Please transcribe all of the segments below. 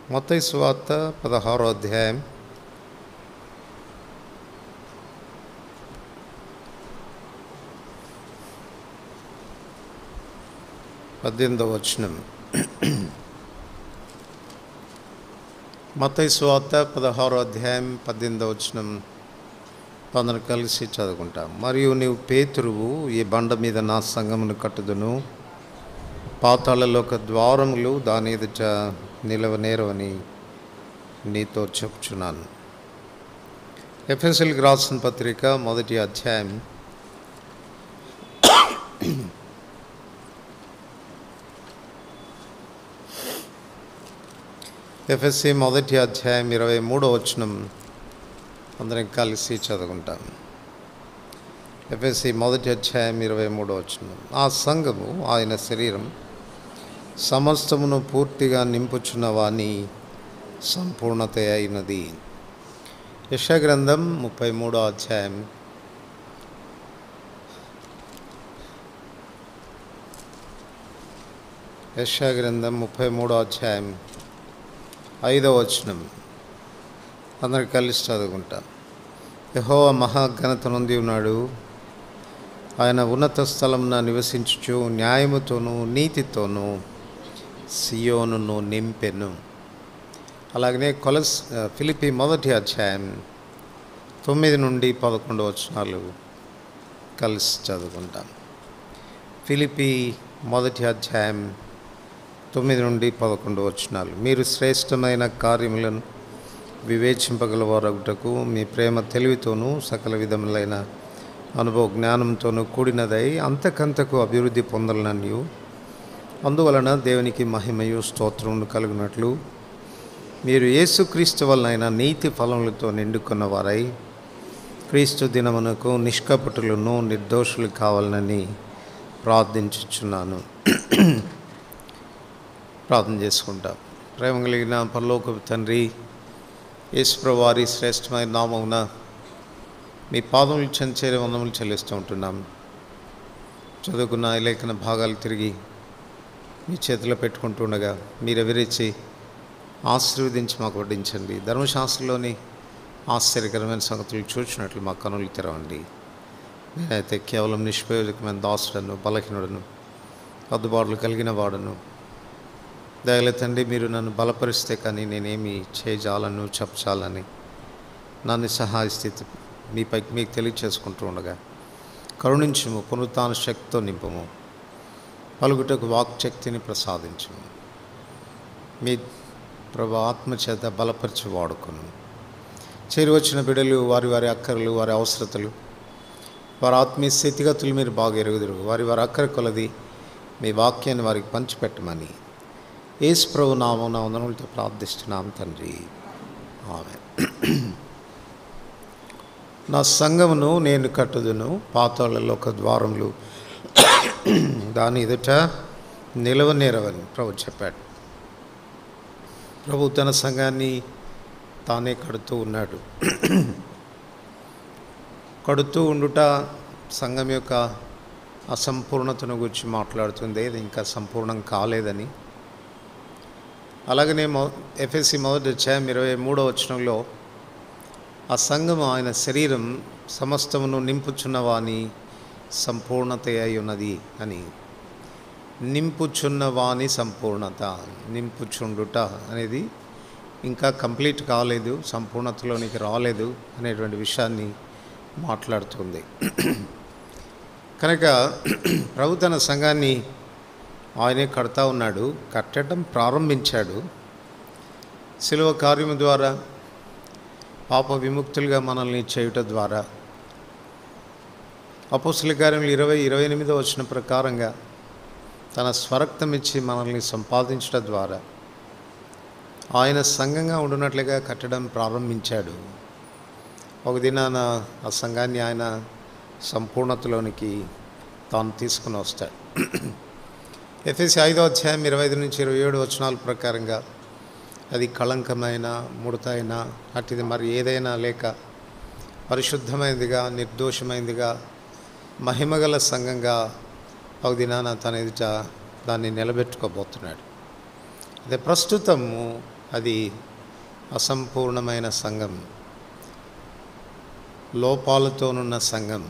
మత్తయి సువార్త పదహారో అధ్యాయం పద్దెనిమిదవ వచనం మత్తయి సువార్త పదహారో అధ్యాయం పద్దెనిమిదవ వచనం కొందరు కలిసి చదువుకుంటాం మరియు నీవు పేతురువు ఈ బండ మీద నా సంగమును కట్టుదును పాతాళలోక ద్వారములు దాని ఎదుట నిలవనేరవని నీతో చెప్పుచున్నాను ఎఫ్ఎస్ఎల్కి రాసిన పత్రిక మొదటి అధ్యాయం ఎఫ్ఎస్సి మొదటి అధ్యాయం ఇరవై మూడో వచనం అందరం కలిసి చదువుకుంటాం ఎఫ్ఎస్సి మొదటి అధ్యాయం ఇరవై మూడో వచనం ఆ సంఘము ఆయన శరీరం సమస్తమును పూర్తిగా నింపుచున్న వాని సంపూర్ణత అయినది యశగ్రంథం ముప్పై మూడో అధ్యాయం యశగ్రంథం ముప్పై మూడో అధ్యాయం ఐదవ వచనం అందరు కలిసి చదువుకుంటాం యహోవ మహాఘనత నొంది ఉన్నాడు ఆయన ఉన్నత స్థలమున నివసించుచు న్యాయముతోనూ నీతితోనూ సియోనును నింపెను అలాగనే కొలస్ ఫిలిపి మొదటి అధ్యాయం తొమ్మిది నుండి పదకొండు వచనాలు కలిసి చదువుకుంటాం ఫిలిపి మొదటి అధ్యాయం తొమ్మిది నుండి పదకొండు వచనాలు మీరు శ్రేష్టమైన కార్యములను వివేచింపగలవారగుటకు మీ ప్రేమ తెలివితోనూ సకల విధములైన అనుభవ జ్ఞానంతోనూ కూడినదై అంతకంతకు అభివృద్ధి పొందలననియు అందువలన దేవునికి మహిమయు స్తోత్రములు కలుగునట్లు మీరు యేసుక్రీస్తు వలనైన నీతి ఫలములతో నిండుకున్న వారై క్రీస్తు దినమునకు నిష్కపటులను నిర్దోషులు కావాలని ప్రార్థించుచున్నాను ప్రార్థన చేసుకుంటాం ప్రేమ కలిగిన పరలోకపు తండ్రి యేసుప్రవారి శ్రేష్టమైన నామమున మీ పాదములు చెంచేరే వందములు చెల్లిస్తూ ఉంటున్నాం చదువుకున్న ఈ లేఖన భాగాలు తిరిగి మీ చేతిలో పెట్టుకుంటుండగా మీరు ఎవిరిచి ఆశీర్వదించి మాకు వడ్డించండి ధర్మశాస్త్రంలోని ఆశ్చర్యకరమైన సంగతులు చూచినట్లు మా కనులు తెరవండి నేనైతే కేవలం నిష్ప్రయోజకమైన దాసుడను బలహీనుడను అద్దుబాటులు కలిగిన వాడను దయల తండ్రి మీరు నన్ను బలపరిస్తే కానీ నేనేమి చేయజాలను చెప్పచాలని నన్ను సహాయ స్థితి మీపై మీకు తెలియచేసుకుంటూ ఉండగా కరుణించుము పునరుత్న శక్తితో నింపము పలుగుటకు వాక్శక్తిని ప్రసాదించుము మీ ప్రభు ఆత్మచేత బలపరిచి వాడుకొను చేరువచ్చిన బిడలు వారి వారి అక్కరలు వారి అవసరతలు వారి ఆత్మీయ స్థితిగతులు మీరు బాగా ఎరుగుదురు వారి వారి అక్కర కొలది మీ వాక్యాన్ని వారికి పంచిపెట్టమని యేసు ప్రభు నామం నా వందనములతో ప్రార్థిస్తున్నాం తండ్రి ఆమె నా సంఘమును నేను కట్టుదును పాతాళలో ఒక ద్వారములు దాని ఎదుట నిలవనేరవని ప్రభు చెప్పాడు ప్రభు తన సంఘాన్ని తానే కడుతూ ఉన్నాడు కడుతూ ఉండుట సంఘం యొక్క అసంపూర్ణతను గురించి మాట్లాడుతుంది ఇది ఇంకా సంపూర్ణం కాలేదని అలాగనే మొ ఎఫ్ఎస్సి మొదటి అధ్యాయం ఇరవై మూడో వచనంలో ఆ సంఘము ఆయన శరీరం సమస్తమును నింపుచున్న వాని సంపూర్ణత అయి ఉన్నది అని నింపుచున్న వాని సంపూర్ణత నింపుచుండుట అనేది ఇంకా కంప్లీట్ కాలేదు సంపూర్ణతలోనికి రాలేదు అనేటువంటి విషయాన్ని మాట్లాడుతుంది కనుక ప్రభు తన సంఘాన్ని ఆయనే కడతా ఉన్నాడు కట్టడం ప్రారంభించాడు శిలువ కార్యము ద్వారా పాప విముక్తులుగా మనల్ని చేయుట ద్వారా అపోస్తుల కార్యములు ఇరవై ఇరవై ఎనిమిదో వచ్చిన ప్రకారంగా తన స్వరక్తం ఇచ్చి మనల్ని సంపాదించడం ద్వారా ఆయన సంఘంగా ఉండునట్లుగా కట్టడం ప్రారంభించాడు ఒక దినాన ఆ సంఘాన్ని ఆయన సంపూర్ణతలోనికి తాను తీసుకుని వస్తాడు ఎఫ్ఎస్సి ఐదో అధ్యాయం ఇరవై ఐదు నుంచి ఇరవై ఏడు వచనాల ప్రకారంగా అది కళంకమైన ముడతైన అటుది మరి ఏదైనా లేక పరిశుద్ధమైనదిగా నిర్దోషమైనదిగా మహిమగల సంఘంగా ఒక దినాన తన ఎదుట దాన్ని నిలబెట్టుకోబోతున్నాడు అదే ప్రస్తుతము అది అసంపూర్ణమైన సంఘం లోపాలతోనున్న సంఘం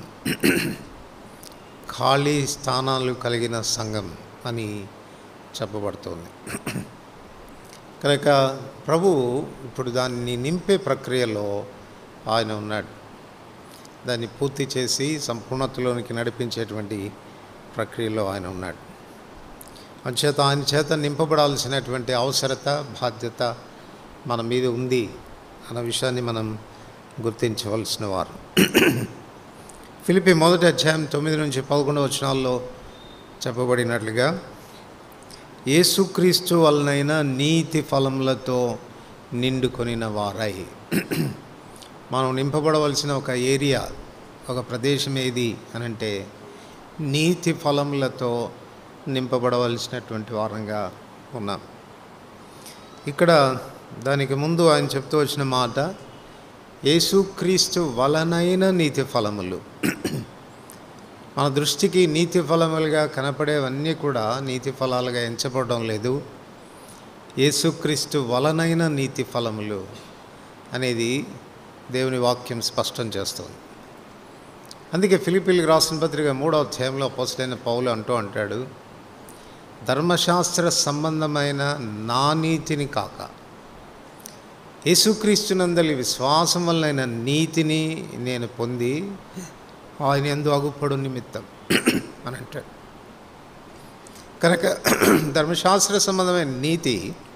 ఖాళీ స్థానాలు కలిగిన సంఘం అని చెప్పబడుతోంది కనుక ప్రభు ఇప్పుడు దాన్ని నింపే ప్రక్రియలో ఆయన ఉన్నాడు దాన్ని పూర్తి చేసి సంపూర్ణతలోనికి నడిపించేటువంటి ప్రక్రియలో ఆయన ఉన్నాడు అంచేత ఆయన చేత నింపబడాల్సినటువంటి అవసరత బాధ్యత మన మీద ఉంది అన్న విషయాన్ని మనం గుర్తించవలసిన వారు ఫిలిపి మొదటి అధ్యాయం తొమ్మిది నుంచి పదకొండవ వచనాల్లో చెప్పబడినట్లుగా యేసుక్రీస్తు వలనైన నీతి ఫలములతో నిండుకొనిన వారై మనం నింపబడవలసిన ఒక ఏరియా ఒక ప్రదేశం ఏది అని అంటే నీతి ఫలములతో నింపబడవలసినటువంటి వారంగా ఉన్నాం ఇక్కడ దానికి ముందు ఆయన చెప్తూ వచ్చిన మాట యేసుక్రీస్తు వలనైన నీతి ఫలములు మన దృష్టికి నీతి ఫలములుగా కనపడేవన్నీ కూడా నీతి ఫలాలుగా ఎంచబడడం లేదు యేసుక్రీస్తు వలనైన నీతి ఫలములు అనేది దేవుని వాక్యం స్పష్టం చేస్తుంది అందుకే ఫిలిపిల్కి రాసిన పత్రిక మూడో అధ్యాయంలో పోస్టైన పౌలు అంటూ అంటాడు ధర్మశాస్త్ర సంబంధమైన నా నీతిని కాక యేసుక్రీస్తునందలి విశ్వాసం వలన నీతిని నేను పొంది ఆయన ఎందు అగుపడు నిమిత్తం అని అంటాడు కనుక ధర్మశాస్త్ర సంబంధమైన నీతి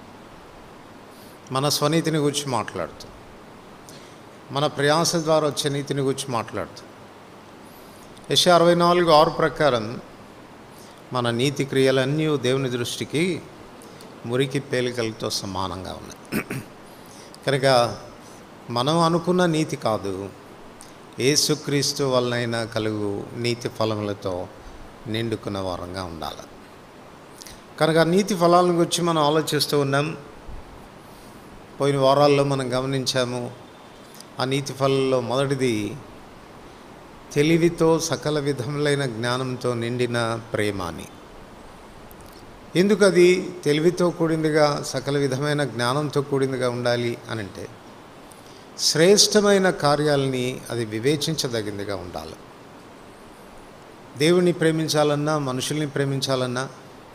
మన స్వనీతిని గురించి మాట్లాడుతుంది మన ప్రయాస ద్వారా వచ్చే నీతిని గురించి మాట్లాడుతుంది యశ అరవై నాలుగు ఆరు ప్రకారం మన నీతి క్రియలన్నీ దేవుని దృష్టికి మురికి పేలికలతో సమానంగా ఉన్నాయి కనుక మనం అనుకున్న నీతి కాదు ఏసుక్రీస్తు వలనైనా కలుగు నీతి ఫలములతో నిండుకున్న వారంగా ఉండాలి కనుక ఆ నీతి ఫలాలను గురించి మనం ఆలోచిస్తూ ఉన్నాం పోయిన వారాల్లో మనం గమనించాము ఆ నీతి ఫలంలో మొదటిది తెలివితో సకల విధములైన జ్ఞానంతో నిండిన ప్రేమ అని ఎందుకు అది తెలివితో కూడిందిగా సకల విధమైన జ్ఞానంతో కూడిందిగా ఉండాలి అని అంటే శ్రేష్టమైన కార్యాలని అది వివేచించదగిందిగా ఉండాలి దేవుణ్ణి ప్రేమించాలన్నా మనుషుల్ని ప్రేమించాలన్నా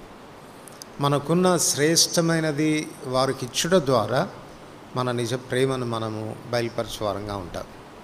మనకున్న శ్రేష్టమైనది వారికి ఇచ్చుట ద్వారా మన నిజ ప్రేమను మనము బయలుపరచేవారంగా ఉంటాం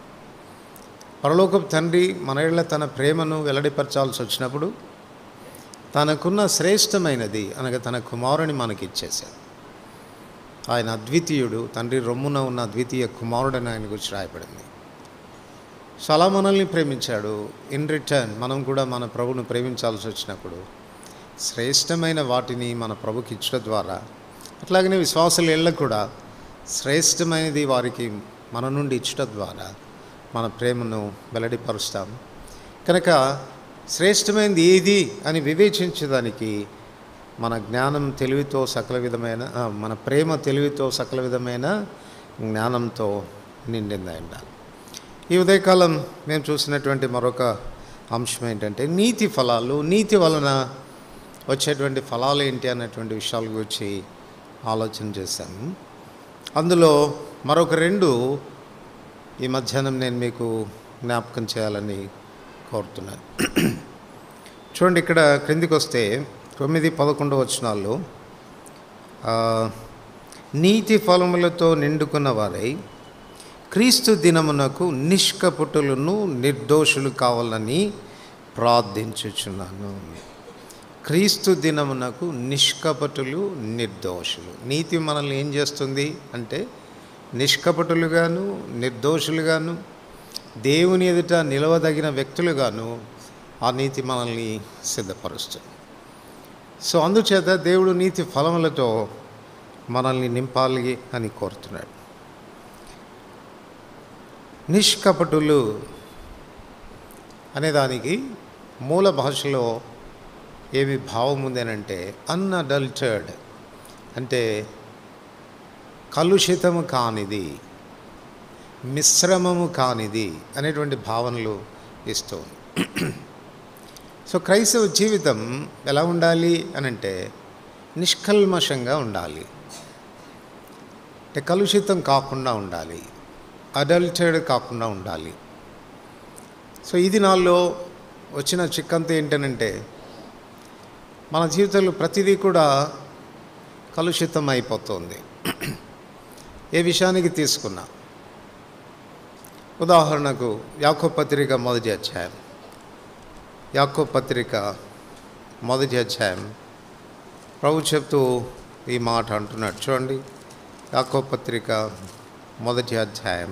పరలోకపు తండ్రి మన ఇళ్ళ తన ప్రేమను వెల్లడిపరచాల్సి వచ్చినప్పుడు తనకున్న శ్రేష్టమైనది అనగా తన కుమారుని మనకి ఇచ్చేశాడు ఆయన అద్వితీయుడు తండ్రి రొమ్మున ఉన్న అద్వితీయ కుమారుడని ఆయన గురించి రాయబడింది సో అలా మనల్ని ప్రేమించాడు ఇన్ రిటర్న్ మనం కూడా మన ప్రభును ప్రేమించాల్సి వచ్చినప్పుడు శ్రేష్టమైన వాటిని మన ప్రభుకి ఇచ్చడం ద్వారా అట్లాగనే విశ్వాసుల ఇళ్ళ కూడా శ్రేష్టమైనది వారికి మన నుండి ఇచ్చడం ద్వారా మన ప్రేమను వెల్లడిపరుస్తాం కనుక శ్రేష్టమైనది ఏది అని వివేచించడానికి మన జ్ఞానం తెలివితో సకల విధమైన ఆ, మన ప్రేమ తెలివితో సకల విధమైన జ్ఞానంతో నిండింది ఉండాలి ఈ ఉదయకాలం మేము చూసినటువంటి మరొక అంశం ఏంటంటే నీతి ఫలాలు నీతి వలన వచ్చేటువంటి ఫలాలు ఏంటి అన్నటువంటి విషయాల గురించి ఆలోచన చేశాను అందులో మరొక రెండు ఈ మధ్యాహ్నం నేను మీకు జ్ఞాపకం చేయాలని కోరుతున్నాను చూడండి ఇక్కడ క్రిందికి వస్తే తొమ్మిది పదకొండు వచనాల్లో ఆ, నీతి ఫలములతో నిండుకున్న వారై క్రీస్తు దినమునకు నిష్కపుటులను నిర్దోషులు కావాలని ప్రార్థించుచున్నాను క్రీస్తు దినమునకు నిష్కపటులు నిర్దోషులు నీతి మనల్ని ఏం చేస్తుంది అంటే నిష్కపటులుగాను నిర్దోషులుగాను దేవుని ఎదుట నిలవదగిన వ్యక్తులుగాను ఆ నీతి మనల్ని సిద్ధపరుస్తుంది సో అందుచేత దేవుడు నీతి ఫలములతో మనల్ని నింపాలి అని కోరుతున్నాడు నిష్కపటులు అనేదానికి మూల భాషలో ఏమి భావం ఉందేనంటే అన్అడల్టర్డ్ అంటే కలుషితము కానిది మిశ్రమము కానిది అనేటువంటి భావనలు ఇస్తుంది సో క్రైస్తవ జీవితం ఎలా ఉండాలి అని అంటే నిష్కల్మషంగా ఉండాలి అంటే కలుషితం కాకుండా ఉండాలి అడల్టెడ్ కాకుండా ఉండాలి సో ఇది నాలో వచ్చిన చిక్కంతా ఏంటనంటే మన జీవితంలో ప్రతిదీ కూడా కలుషితం అయిపోతుంది ఏ విషయానికి తీసుకున్నా ఉదాహరణకు యాకో పత్రిక మొదటి అధ్యాయం యాకో పత్రిక మొదటి అధ్యాయం ప్రభు చెప్తూ ఈ మాట అంటున్నాడు చూడండి యాకో పత్రిక మొదటి అధ్యాయం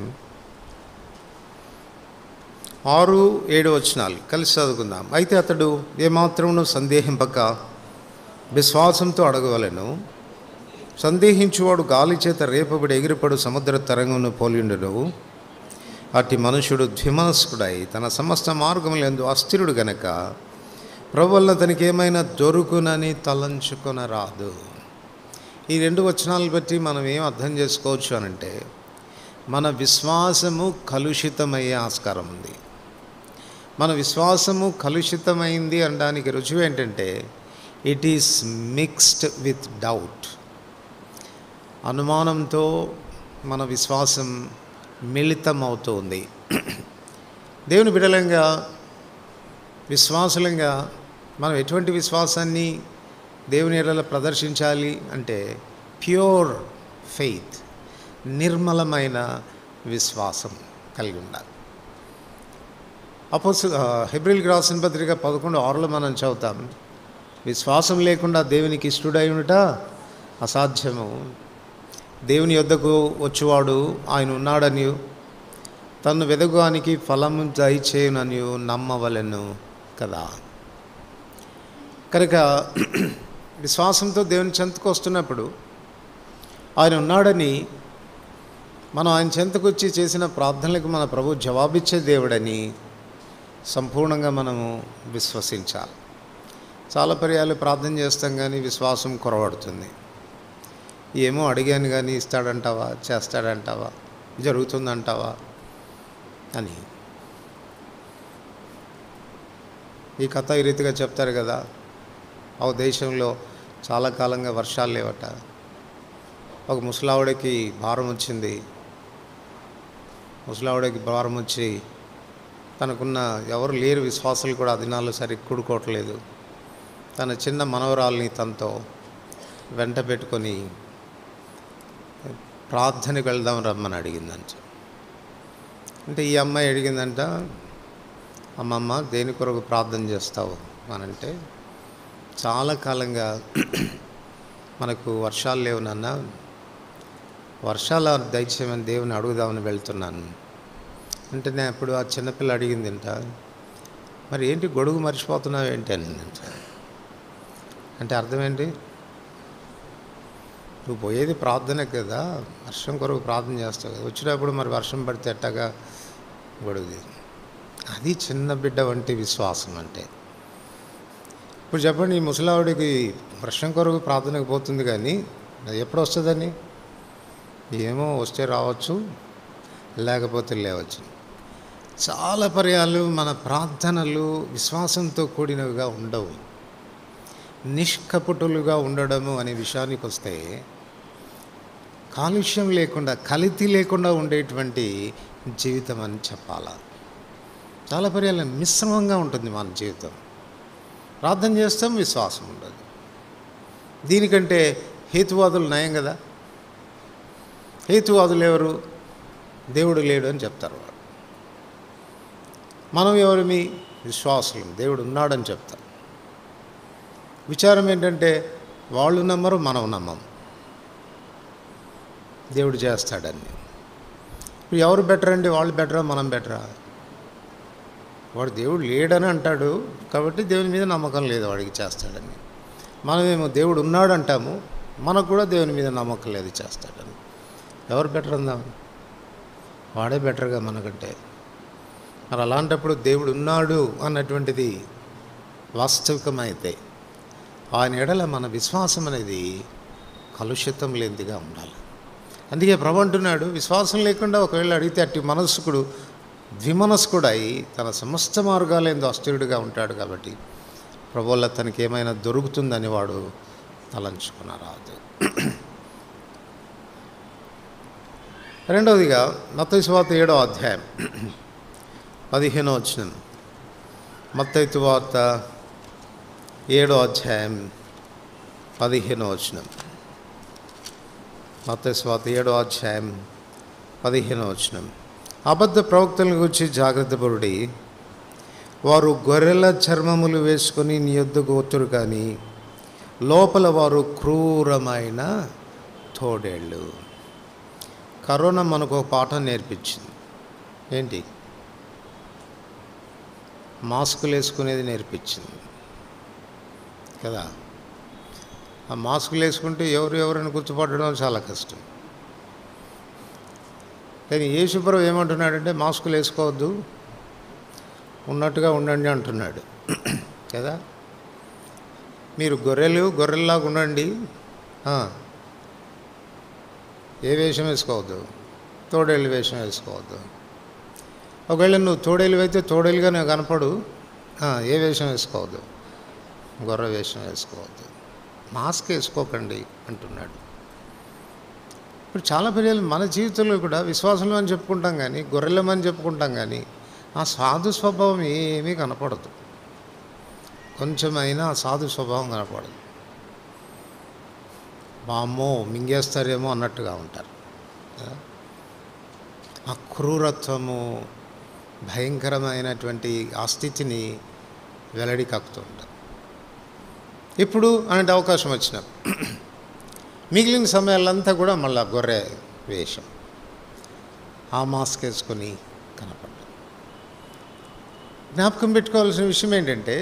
ఆరు ఏడు వచనాలు కలిసి చదువుకుందాం అయితే అతడు ఏమాత్రమును సందేహింపక విశ్వాసంతో అడగవలెను సందేహించువాడు గాలి చేత రేపబడి ఎగిరిపడు సముద్ర తరంగమును పోలిండును అట్టి మనుషుడు ద్విమనస్కుడై తన సమస్త మార్గములందు అస్థిరుడు గనక ప్రభు వలన తనకి ఏమైనా దొరుకునని తలంచుకొనరాదు ఈ రెండు వచనాలు బట్టి మనం ఏం అర్థం చేసుకోవచ్చు అనంటే మన విశ్వాసము కలుషితమయ్యే ఆస్కారం ఉంది మన విశ్వాసము కలుషితమైంది అనడానికి రుజువు ఏంటంటే it is mixed with doubt అనుమానంతో మన విశ్వాసం మిళితం అవుతుంది దేవుని బిడలంగా విశ్వాసులంగా మనం ఎటువంటి విశ్వాసాన్ని దేవుని ఎడల ప్రదర్శించాలి అంటే ప్యూర్ ఫెయిత్ నిర్మలమైన విశ్వాసం కలిగి ఉండాలి అపోస్ హెబ్రిల్కి రాసిన పత్రిక పదకొండు ఆరులో మనం చదువుతాం విశ్వాసం లేకుండా దేవునికి ఇష్టడై ఉండుట అసాధ్యము దేవుని యొద్దకు వచ్చేవాడు ఆయన ఉన్నాడని తను వెదగానికి ఫలము దయచేయనని నమ్మవలెను కదా కనుక విశ్వాసంతో దేవుని చెంతకు వస్తున్నప్పుడు ఆయన ఉన్నాడని మనం ఆయన చెంతకు వచ్చి చేసిన ప్రార్థనలకు మన ప్రభు జవాబిచ్చే దేవుడని సంపూర్ణంగా మనము విశ్వసించాలి చాలా పర్యాలు ప్రార్థన చేస్తాం కానీ విశ్వాసం కొరవడుతుంది ఏమో అడిగాను కానీ ఇస్తాడంటావా చేస్తాడంటావా జరుగుతుందంటావా అని ఈ కథ ఈ రీతిగా చెప్తారు కదా ఆ దేశంలో చాలా కాలంగా వర్షాలు లేవట ఒక ముసలావిడకి భారం వచ్చింది ముసలావిడకి భారం వచ్చి తనకున్న ఎవరు లేరు విశ్వాసాలు కూడా ఆ దినాల్లో సరిగ్గా కూడుకోవట్లేదు తన చిన్న మనవరాల్ని తనతో వెంట పెట్టుకొని ప్రార్థనకి వెళ్దాం రమ్మని అడిగిందంట అంటే ఈ అమ్మాయి అడిగిందంట అమ్మమ్మ దేని కొరకు ప్రార్థన చేస్తావు అనంటే చాలా కాలంగా మనకు వర్షాలు లేవు నాన్న వర్షాల దయచేయమని దేవుని అడుగుదామని వెళ్తున్నాను అంటే నేను అప్పుడు ఆ చిన్నపిల్ల అడిగిందంట మరి ఏంటి గొడుగు మర్చిపోతున్నావు ఏంటి అనిందంట అంటే అర్థం ఏంటి నువ్వు పోయేది ప్రార్థనే కదా వర్షం కొరకు ప్రార్థన చేస్తావు కదా వచ్చినప్పుడు మరి వర్షం పడితే ఎట్టగా గొడుగు అది చిన్న బిడ్డ వంటి విశ్వాసం అంటే ఇప్పుడు చెప్పండి ఈ ముసలావిడికి వర్షం కొరకు ప్రార్థనకు పోతుంది కానీ అది ఎప్పుడు వస్తుందని ఏమో వస్తే రావచ్చు లేకపోతే లేవచ్చు చాలా పర్యాలు మన ప్రార్థనలు విశ్వాసంతో కూడినవిగా ఉండవు నిష్కపటులుగా ఉండడము అనే విషయానికి వస్తే కాలుష్యం లేకుండా కలితి లేకుండా ఉండేటువంటి జీవితం అని చెప్పాలా చాలా పర్యాలు మిశ్రమంగా ఉంటుంది మన జీవితం ప్రార్థన చేస్తాం విశ్వాసం ఉండదు దీనికంటే హేతువాదులు నయం కదా హేతువాదులు ఎవరు దేవుడు లేడు అని చెప్తారు వాడు మనం ఎవరిమి విశ్వాసులం దేవుడు ఉన్నాడని చెప్తారు విచారం ఏంటంటే వాళ్ళు నమ్మరు మనం నమ్మం దేవుడు చేస్తాడని ఇప్పుడు ఎవరు బెటర్ అండి వాళ్ళు బెటరా మనం బెటరా వాడు దేవుడు లేడని అంటాడు కాబట్టి దేవుని మీద నమ్మకం లేదు వాడికి చేస్తాడని మనమేమో దేవుడు ఉన్నాడు అంటాము మనకు కూడా దేవుని మీద నమ్మకం లేదు చేస్తాడని ఎవరు బెటర్ అందాం వాడే బెటర్గా మనకంటే మరి అలాంటప్పుడు దేవుడు ఉన్నాడు అన్నటువంటిది వాస్తవికమైతే ఆయన ఎడల మన విశ్వాసం అనేది కలుషితం లేనిదిగా ఉండాలి అందుకే ప్రభు అంటున్నాడు విశ్వాసం లేకుండా ఒకవేళ అడిగితే అట్టి మనస్కుడు ద్విమనస్కుడై తన సమస్త మార్గాలేందో అస్థిరుడిగా ఉంటాడు కాబట్టి ప్రభువల్ల తనకి ఏమైనా దొరుకుతుందని వాడు తలంచుకున్నారాదు రెండవదిగా మత్తయి వార్త ఏడో అధ్యాయం పదిహేనో వచ్చిన మత్తయి వార్త ఏడో అధ్యాయం పదిహేనో వచ్చిన మత్తయి వార్త ఏడో అధ్యాయం పదిహేనో వచ్చిన అబద్ధ ప్రవక్తల గురించి జాగ్రత్త పరుడి వారు గొర్రెల చర్మములు వేసుకొని నీ యొద్దకు వచ్చురు కానీ లోపల వారు క్రూరమైన తోడేళ్ళు కరోనా మనకు ఒక పాఠం నేర్పించింది ఏంటి మాస్కులు వేసుకునేది నేర్పించింది కదా ఆ మాస్కులు వేసుకుంటే ఎవరు ఎవరిని గుర్తుపట్టడం చాలా కష్టం కానీ యేసుప్రభు ఏమంటున్నాడంటే మాస్కులు వేసుకోవద్దు ఉన్నట్టుగా ఉండండి అంటున్నాడు కదా మీరు గొర్రెలు గొర్రెల్లాగా ఉండండి ఆ. ఏ వేషం వేసుకోవద్దు తోడేళ్ళు వేషం వేసుకోవద్దు ఒకవేళ నువ్వు తోడేలు అయితే తోడేలుగా నువ్వు కనపడు ఆ, ఏ వేషం వేసుకోవద్దు గొర్రె వేషం వేసుకోవద్దు మాస్క్ వేసుకోకండి అంటున్నాడు ఇప్పుడు చాలా పిల్లలు మన జీవితంలో కూడా విశ్వాసంలో అని చెప్పుకుంటాం కానీ గొర్రెలమని చెప్పుకుంటాం కానీ ఆ సాధు స్వభావం ఏమీ కనపడదు కొంచెమైనా ఆ సాధు స్వభావం కనపడదు బామ్మో మింగేస్తారేమో అన్నట్టుగా ఉంటారు కదా? ఆ క్రూరత్వము భయంకరమైనటువంటి ఆ స్థితిని వెల్లడి కక్కుతుంటారు ఇప్పుడు అలాంటి అవకాశం వచ్చిన మిగిలిన సమయాలంతా కూడా మళ్ళా గొర్రె వేషం ఆ మాస్క్ వేసుకొని కనపడ్డాం జ్ఞాపకం పెట్టుకోవాల్సిన విషయం ఏంటంటే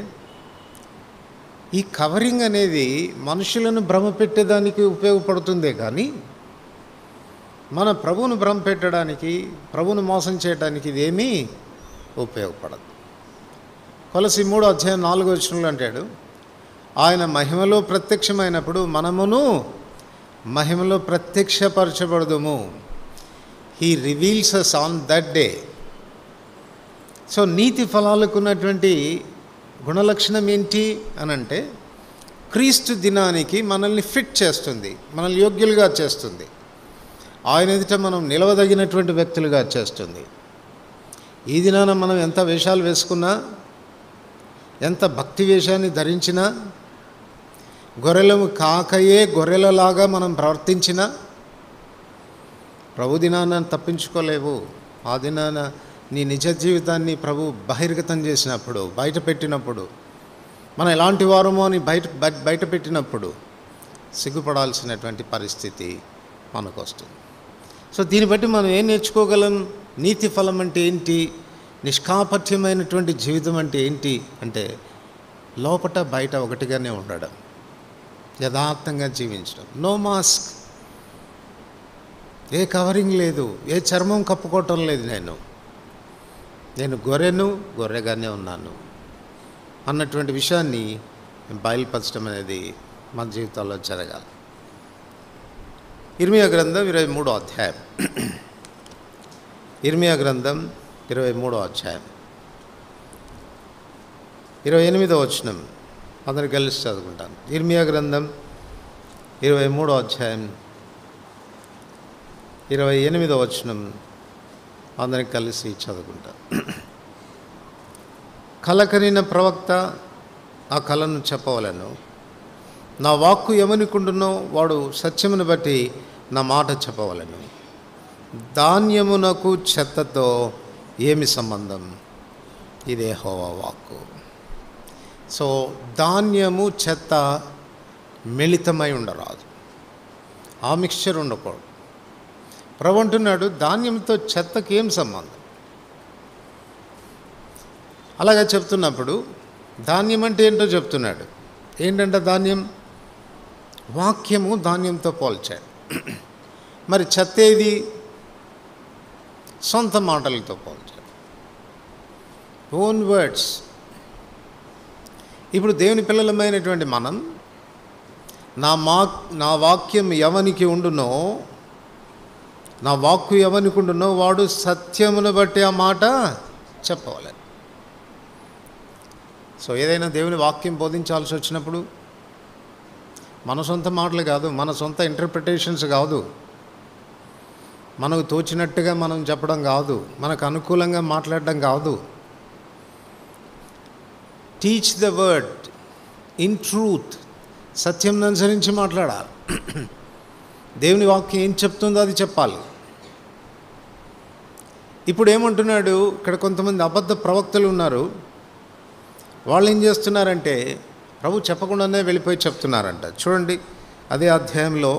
ఈ కవరింగ్ అనేది మనుషులను భ్రమ పెట్టేదానికి ఉపయోగపడుతుందే కానీ మన ప్రభువును భ్రమ పెట్టడానికి ప్రభువును మోసం చేయడానికి ఇదేమీ ఉపయోగపడదు కొలసి మూడో అధ్యాయం నాలుగో వచనంలో అంటాడు ఆయన మహిమలో ప్రత్యక్షమైనప్పుడు మనమును మహిమలో ప్రత్యక్షపరచబడదుము he reveals us on that day so నీతి ఫలాలకు ఉన్నటువంటి గుణలక్షణం ఏంటి అని అంటే క్రీస్తు దినానికి మనల్ని ఫిట్ చేస్తుంది మనల్ని యోగ్యులుగా చేస్తుంది ఆయన ఎదుట మనం నిలవదగినటువంటి వ్యక్తులుగా చేస్తుంది ఈ దినాన మనం ఎంత వేషాలు వేసుకున్నా ఎంత భక్తి వేషాన్ని ధరించినా గొర్రెలము కాకయే గొర్రెలలాగా మనం ప్రవర్తించినా ప్రభు దినాన తప్పించుకోలేవు ఆ దినాన నీ నిజ జీవితాన్ని ప్రభు బహిర్గతం చేసినప్పుడు బయట పెట్టినప్పుడు మనం ఎలాంటి వారమో అని బయట బయ- బయట పెట్టినప్పుడు సిగ్గుపడాల్సినటువంటి పరిస్థితి మనకు వస్తుంది సో దీన్ని బట్టి మనం ఏం నేర్చుకోగలం నీతి ఫలం అంటే ఏంటి నిష్కాపథ్యమైనటువంటి జీవితం అంటే ఏంటి అంటే లోపట బయట ఒకటిగానే ఉండడం యథార్థంగా జీవించడం నో మాస్క్ ఏ కవరింగ్ లేదు ఏ చర్మం కప్పుకోవటం లేదు నేను నేను గొర్రెను గొర్రెగానే ఉన్నాను అన్నటువంటి విషయాన్ని బయలుపరచడం అనేది మన జీవితాల్లో జరగాలి ఇర్మియా గ్రంథం ఇరవై మూడో అధ్యాయం ఇర్మియా గ్రంథం ఇరవై మూడో అధ్యాయం ఇరవై ఎనిమిదో వచనం అందరు కలిసి చదువుకుంటాను ఇర్మియా గ్రంథం ఇరవై మూడో అధ్యాయం ఇరవై ఎనిమిదో వచనం అందరం కలిసి చదువుకుంటాం కలకరిన ప్రవక్త ఆ కళను చెప్పవలను నా వాక్కు ఎవనికుండునో వాడు సత్యమును బట్టి నా మాట చెప్పవలను ధాన్యమునకు చెత్తతో ఏమి సంబంధం ఇదే హోవా వాక్కు సో ధాన్యము చెత్త మిళితమై ఉండరాదు ఆ మిక్స్చర్ ఉండకూడదు ప్రభు అంటున్నాడు ధాన్యంతో చెత్తకి ఏం సంబంధం అలాగా చెప్తున్నప్పుడు ధాన్యం అంటే ఏంటో చెప్తున్నాడు ఏంటంటే ధాన్యం వాక్యము ధాన్యంతో పోల్చాడు మరి చెత్త ఏది సొంత మాటలతో పోల్చాడు ఓన్ వర్డ్స్ ఇప్పుడు దేవుని పిల్లలమైనటువంటి మనం నా మా నా వాక్యం ఎవనికి ఉండునో నా వాక్కు ఎవనికి ఉండునో వాడు సత్యమును బట్టి ఆ మాట చెప్పవాలి సో ఏదైనా దేవుని వాక్యం బోధించాల్సి వచ్చినప్పుడు మన సొంత మాటలు కాదు మన సొంత ఇంటర్ప్రిటేషన్స్ కాదు మనకు తోచినట్టుగా మనం చెప్పడం కాదు మనకు అనుకూలంగా మాట్లాడడం కాదు teach the word in truth సత్యం అనుసరించి మాట్లాడాలి దేవుని వాక్యం ఏం చెప్తుందో అది చెప్పాలి ఇప్పుడు ఏమంటున్నాడు ఇక్కడ కొంతమంది అబద్ధ ప్రవక్తలు ఉన్నారు వాళ్ళు ఏం చేస్తున్నారంటే ప్రభు చెప్పకుండానే వెళ్ళిపోయి చెప్తున్నారంట చూడండి అదే అధ్యాయంలో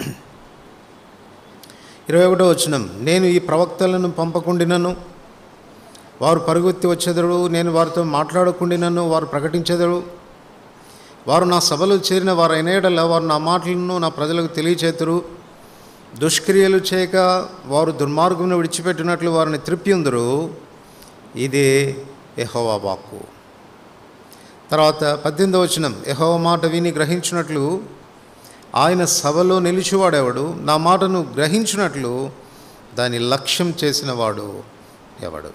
ఇరవై ఒకటో వచ్చినం నేను ఈ ప్రవక్తలను పంపకుండినను వారు పరుగుత్తి వచ్చేదరు నేను వారితో మాట్లాడకుండినను వారు ప్రకటించెదరు వారు నా సభలో చేరిన వారు అయినేడల వారు నా మాటలను నా ప్రజలకు తెలియచేతురు దుష్క్రియలు చేయక వారు దుర్మార్గమును విడిచిపెట్టినట్లు వారిని త్రిప్పిందురు ఇదే యెహోవా వాక్కు తర్వాత పద్దెనిమిదవ వచనం యెహోవా మాట విని గ్రహించినట్లు ఆయన సభలో నిలిచివాడెవడు నా మాటను గ్రహించినట్లు దాని లక్ష్యం చేసిన వాడు ఎవడు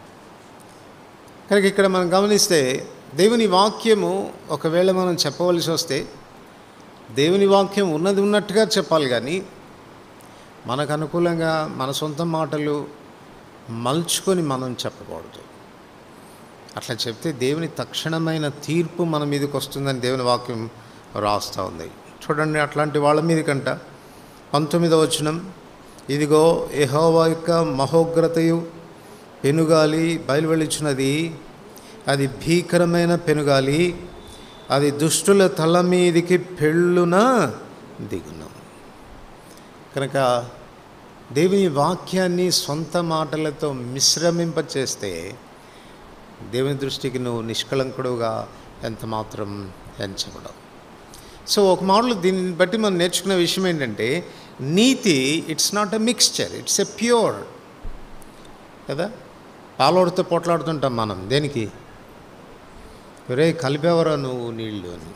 కనుక ఇక్కడ మనం గమనిస్తే దేవుని వాక్యము ఒకవేళ మనం చెప్పవలసి వస్తే దేవుని వాక్యం ఉన్నది ఉన్నట్టుగా చెప్పాలి కానీ మనకు అనుకూలంగా మన సొంత మాటలు మలుచుకొని మనం చెప్పకూడదు అట్లా చెప్తే దేవుని తక్షణమైన తీర్పు మన మీదకి వస్తుందని దేవుని వాక్యం రాస్తూ ఉంది చూడండి అట్లాంటి వాళ్ళ మీదకంట పంతొమ్మిదవ వచనం ఇదిగో యెహోవా యొక్క మహోగ్రతయు పెనుగాలి బయలువెళ్ళిచున్నది అది భీకరమైన పెనుగాలి అది దుష్టుల తల మీదికి పెళ్ళున దిగును కనుక దేవుని వాక్యాన్ని సొంత మాటలతో మిశ్రమింపచేస్తే దేవుని దృష్టికి నువ్వు నిష్కళంకుడుగా ఎంత మాత్రం ఎంచబడవు సో ఒక మోడల్ దీన్ని బట్టి మనం నేర్చుకున్న విషయం ఏంటంటే నీతి it's not a mixture it's a pure కదా పాలోడితో పోట్లాడుతుంటాం మనం దేనికి రే కలిపేవరా నువ్వు నీళ్ళు అని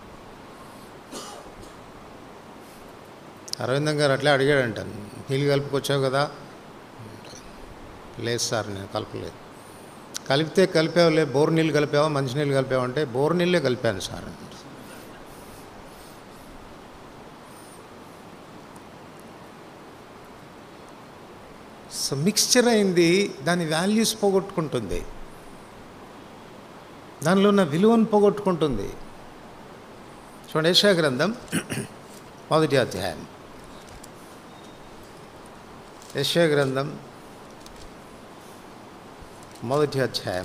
అరవిందం గారు అట్లే అడిగాడంట నీళ్ళు కలుపుకొచ్చావు కదా లేదు సార్ నేను కలపలేదు కలిపితే కలిపావులే బోర్ నీళ్ళు కలిపావా మంచినీళ్ళు కలిపావా అంటే బోర్ నీళ్ళే కలిపాను సార్ అన్నాడు. సో మిక్స్చర్ అయింది దాని వాల్యూస్ పోగొట్టుకుంటుంది దానిలో ఉన్న విలువను పోగొట్టుకుంటుంది చూడండి యెషయా గ్రంథం మొదటి అధ్యాయం యెషయా గ్రంథం మొదటి అధ్యాయం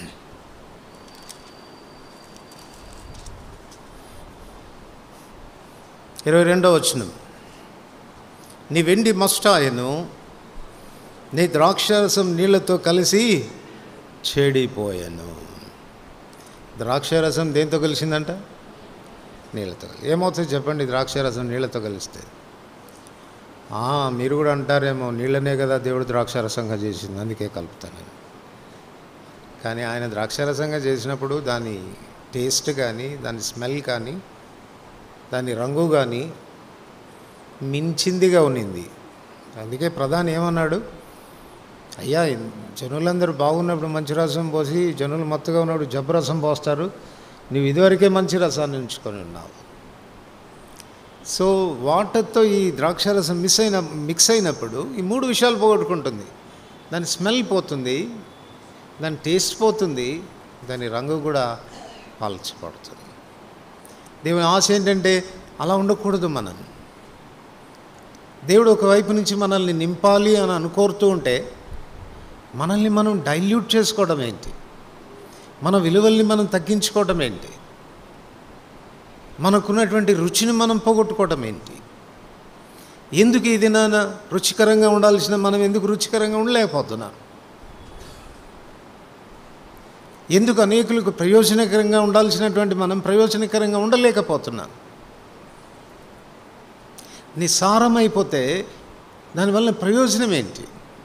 ఇరవై రెండో వచనం నీ వెండి మస్టాయను నీ ద్రాక్షారసం నీళ్లతో కలిసి చెడిపోయాను ద్రాక్షారసం దేంతో కలిసిందంట నీళ్ళతో ఏమవుతుంది చెప్పండి ద్రాక్షారసం నీళ్ళతో కలిస్తే ఆ, మీరు కూడా అంటారేమో నీళ్ళనే కదా దేవుడు ద్రాక్షారసంగా చేసింది అందుకే కలుపుతాను కానీ ఆయన ద్రాక్షారసంగా చేసినప్పుడు దాని టేస్ట్ కానీ దాని స్మెల్ కానీ దాని రంగు కానీ మించిందిగా ఉన్నింది అందుకే ప్రధాని ఏమన్నాడు అయ్యా జనులందరూ బాగున్నప్పుడు మంచి రసం పోసి జనులు మత్తుగా ఉన్నప్పుడు జబ్బు రసం పోస్తారు నువ్వు ఇదివరకే మంచి రసాన్ని ఉంచుకొని ఉన్నావు సో వాటర్తో ఈ ద్రాక్షారసం మిస్ అయిన మిక్స్ అయినప్పుడు ఈ మూడు విషయాలు పోగొట్టుకుంటుంది దాని స్మెల్ పోతుంది దాని టేస్ట్ పోతుంది దాని రంగు కూడా పాల్చబడుతుంది దేవుని ఆశ ఏంటంటే అలా ఉండకూడదు మనం దేవుడు ఒకవైపు నుంచి మనల్ని నింపాలి అని అనుకోరుతూ ఉంటే మనల్ని మనం డైల్యూట్ చేసుకోవడం ఏంటి మన విలువల్ని మనం తగ్గించుకోవడం ఏంటి మనకున్నటువంటి రుచిని మనం పోగొట్టుకోవడం ఏంటి ఎందుకు ఇది నాన్న రుచికరంగా ఉండాల్సిన మనం ఎందుకు రుచికరంగా ఉండలేకపోతున్నాం ఎందుకు అనేకులకు ప్రయోజనకరంగా ఉండాల్సినటువంటి మనం ప్రయోజనకరంగా ఉండలేకపోతున్నాం నిస్సారమైపోతే దానివల్ల ప్రయోజనం ఏంటి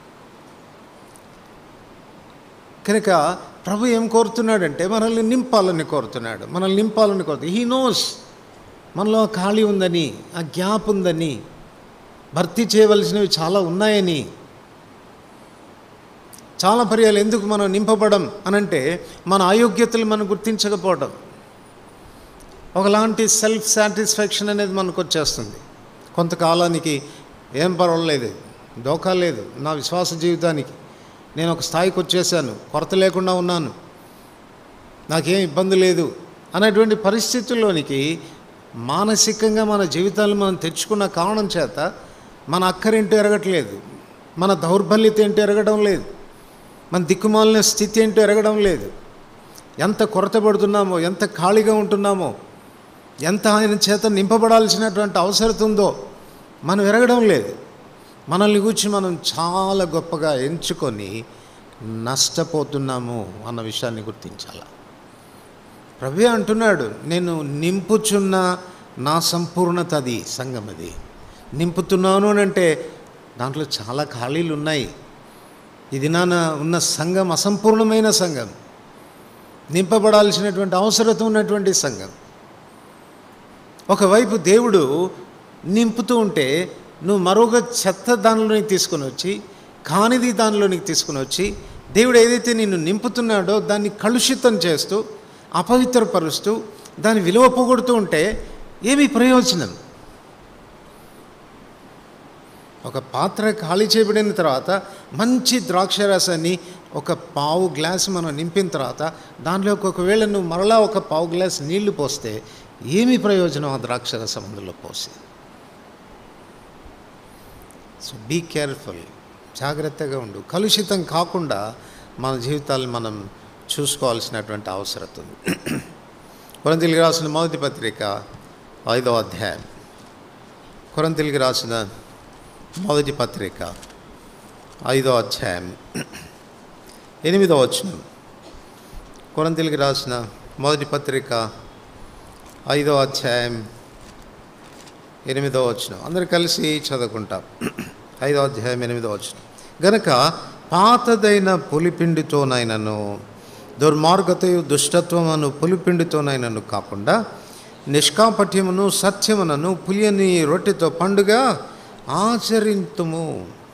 కనుక ప్రభు ఏం కోరుతున్నాడంటే మనల్ని నింపాలని కోరుతున్నాడు మనల్ని నింపాలని కోరుతున్నాడు హీ నోస్ మనలో ఆ ఖాళీ ఉందని ఆ గ్యాప్ ఉందని భర్తీ చేయవలసినవి చాలా ఉన్నాయని చాలా పర్యాలు ఎందుకు మనం నింపబడం అనంటే మన అయోగ్యతలు మనం గుర్తించకపోవడం ఒకలాంటి సెల్ఫ్ సాటిస్ఫాక్షన్ అనేది మనకు వచ్చేస్తుంది కొంతకాలానికి ఏం పర్వాలేదు డోకా లేదు నా విశ్వాస జీవితానికి నేను ఒక స్థాయికి వచ్చేసాను కొరత లేకుండా ఉన్నాను నాకేం ఇబ్బంది లేదు అనేటువంటి పరిస్థితుల్లోనికి మానసికంగా మన జీవితాలను మనం తెచ్చుకున్న కారణం చేత మన అక్కరేంటో ఎరగట్లేదు మన దౌర్బల్యత ఏంటో ఎరగడం లేదు మన దిక్కుమాలిన స్థితి ఏంటో ఎరగడం లేదు ఎంత కొరత పడుతున్నామో ఎంత ఖాళీగా ఉంటున్నామో ఎంత ఆయన చేత నింపబడాల్సినటువంటి అవసరం ఉందో మనం ఎరగడం లేదు మనల్ని గురించి మనం చాలా గొప్పగా ఎంచుకొని నష్టపోతున్నాము అన్న విషయాన్ని గుర్తించాలి ప్రభు అంటున్నాడు నేను నింపుచున్న నా సంపూర్ణత అది సంఘం అది నింపుతున్నాను అని అంటే దాంట్లో చాలా ఖాళీలు ఉన్నాయి ఇది నాన్న ఉన్న సంఘం అసంపూర్ణమైన సంఘం నింపబడాల్సినటువంటి అవసరత ఉన్నటువంటి సంఘం ఒకవైపు దేవుడు నింపుతూ ఉంటే నువ్వు మరొక చెత్త దానిలోనికి తీసుకుని వచ్చి కానిది దానిలోనికి తీసుకుని వచ్చి దేవుడు ఏదైతే నిన్ను నింపుతున్నాడో దాన్ని కలుషితం చేస్తూ అపవిత్రపరుస్తూ దాని విలువ పోగొడుతూ ఉంటే ఏమి ప్రయోజనం ఒక పాత్ర ఖాళీ చేయబడిన తర్వాత మంచి ద్రాక్షరసాన్ని ఒక పావు గ్లాస్ మనం నింపిన తర్వాత దాంట్లోకి ఒకవేళ నువ్వు మరలా ఒక పావు గ్లాస్ నీళ్లు పోస్తే ఏమి ప్రయోజనం ఆ ద్రాక్షరసం అందులో పోసి సో బీ కేర్ఫుల్ జాగ్రత్తగా ఉండు కలుషితం కాకుండా మన జీవితాలను మనం చూసుకోవాల్సినటువంటి అవసరం ఉంది కొరంతిలికి రాసిన మొదటి పత్రిక ఐదో అధ్యాయం కొరంతిలికి రాసిన మొదటి పత్రిక ఐదో అధ్యాయం ఎనిమిదో వచనం కొరంతిలికి రాసిన మొదటి పత్రిక ఐదో అధ్యాయం ఎనిమిదో వచనం అందరు కలిసి చదువుకుంటాం ఐదో అధ్యాయం ఎనిమిదో వచనం గనక పాతదైన పులిపిండితోనైనను దుర్మార్గతయు దుష్టత్వమును పులిపిండితోనైనను కాకుండా నిష్కాపట్యమును సత్యమునను పులియని రొట్టెతో పండుగ ఆచరింతుము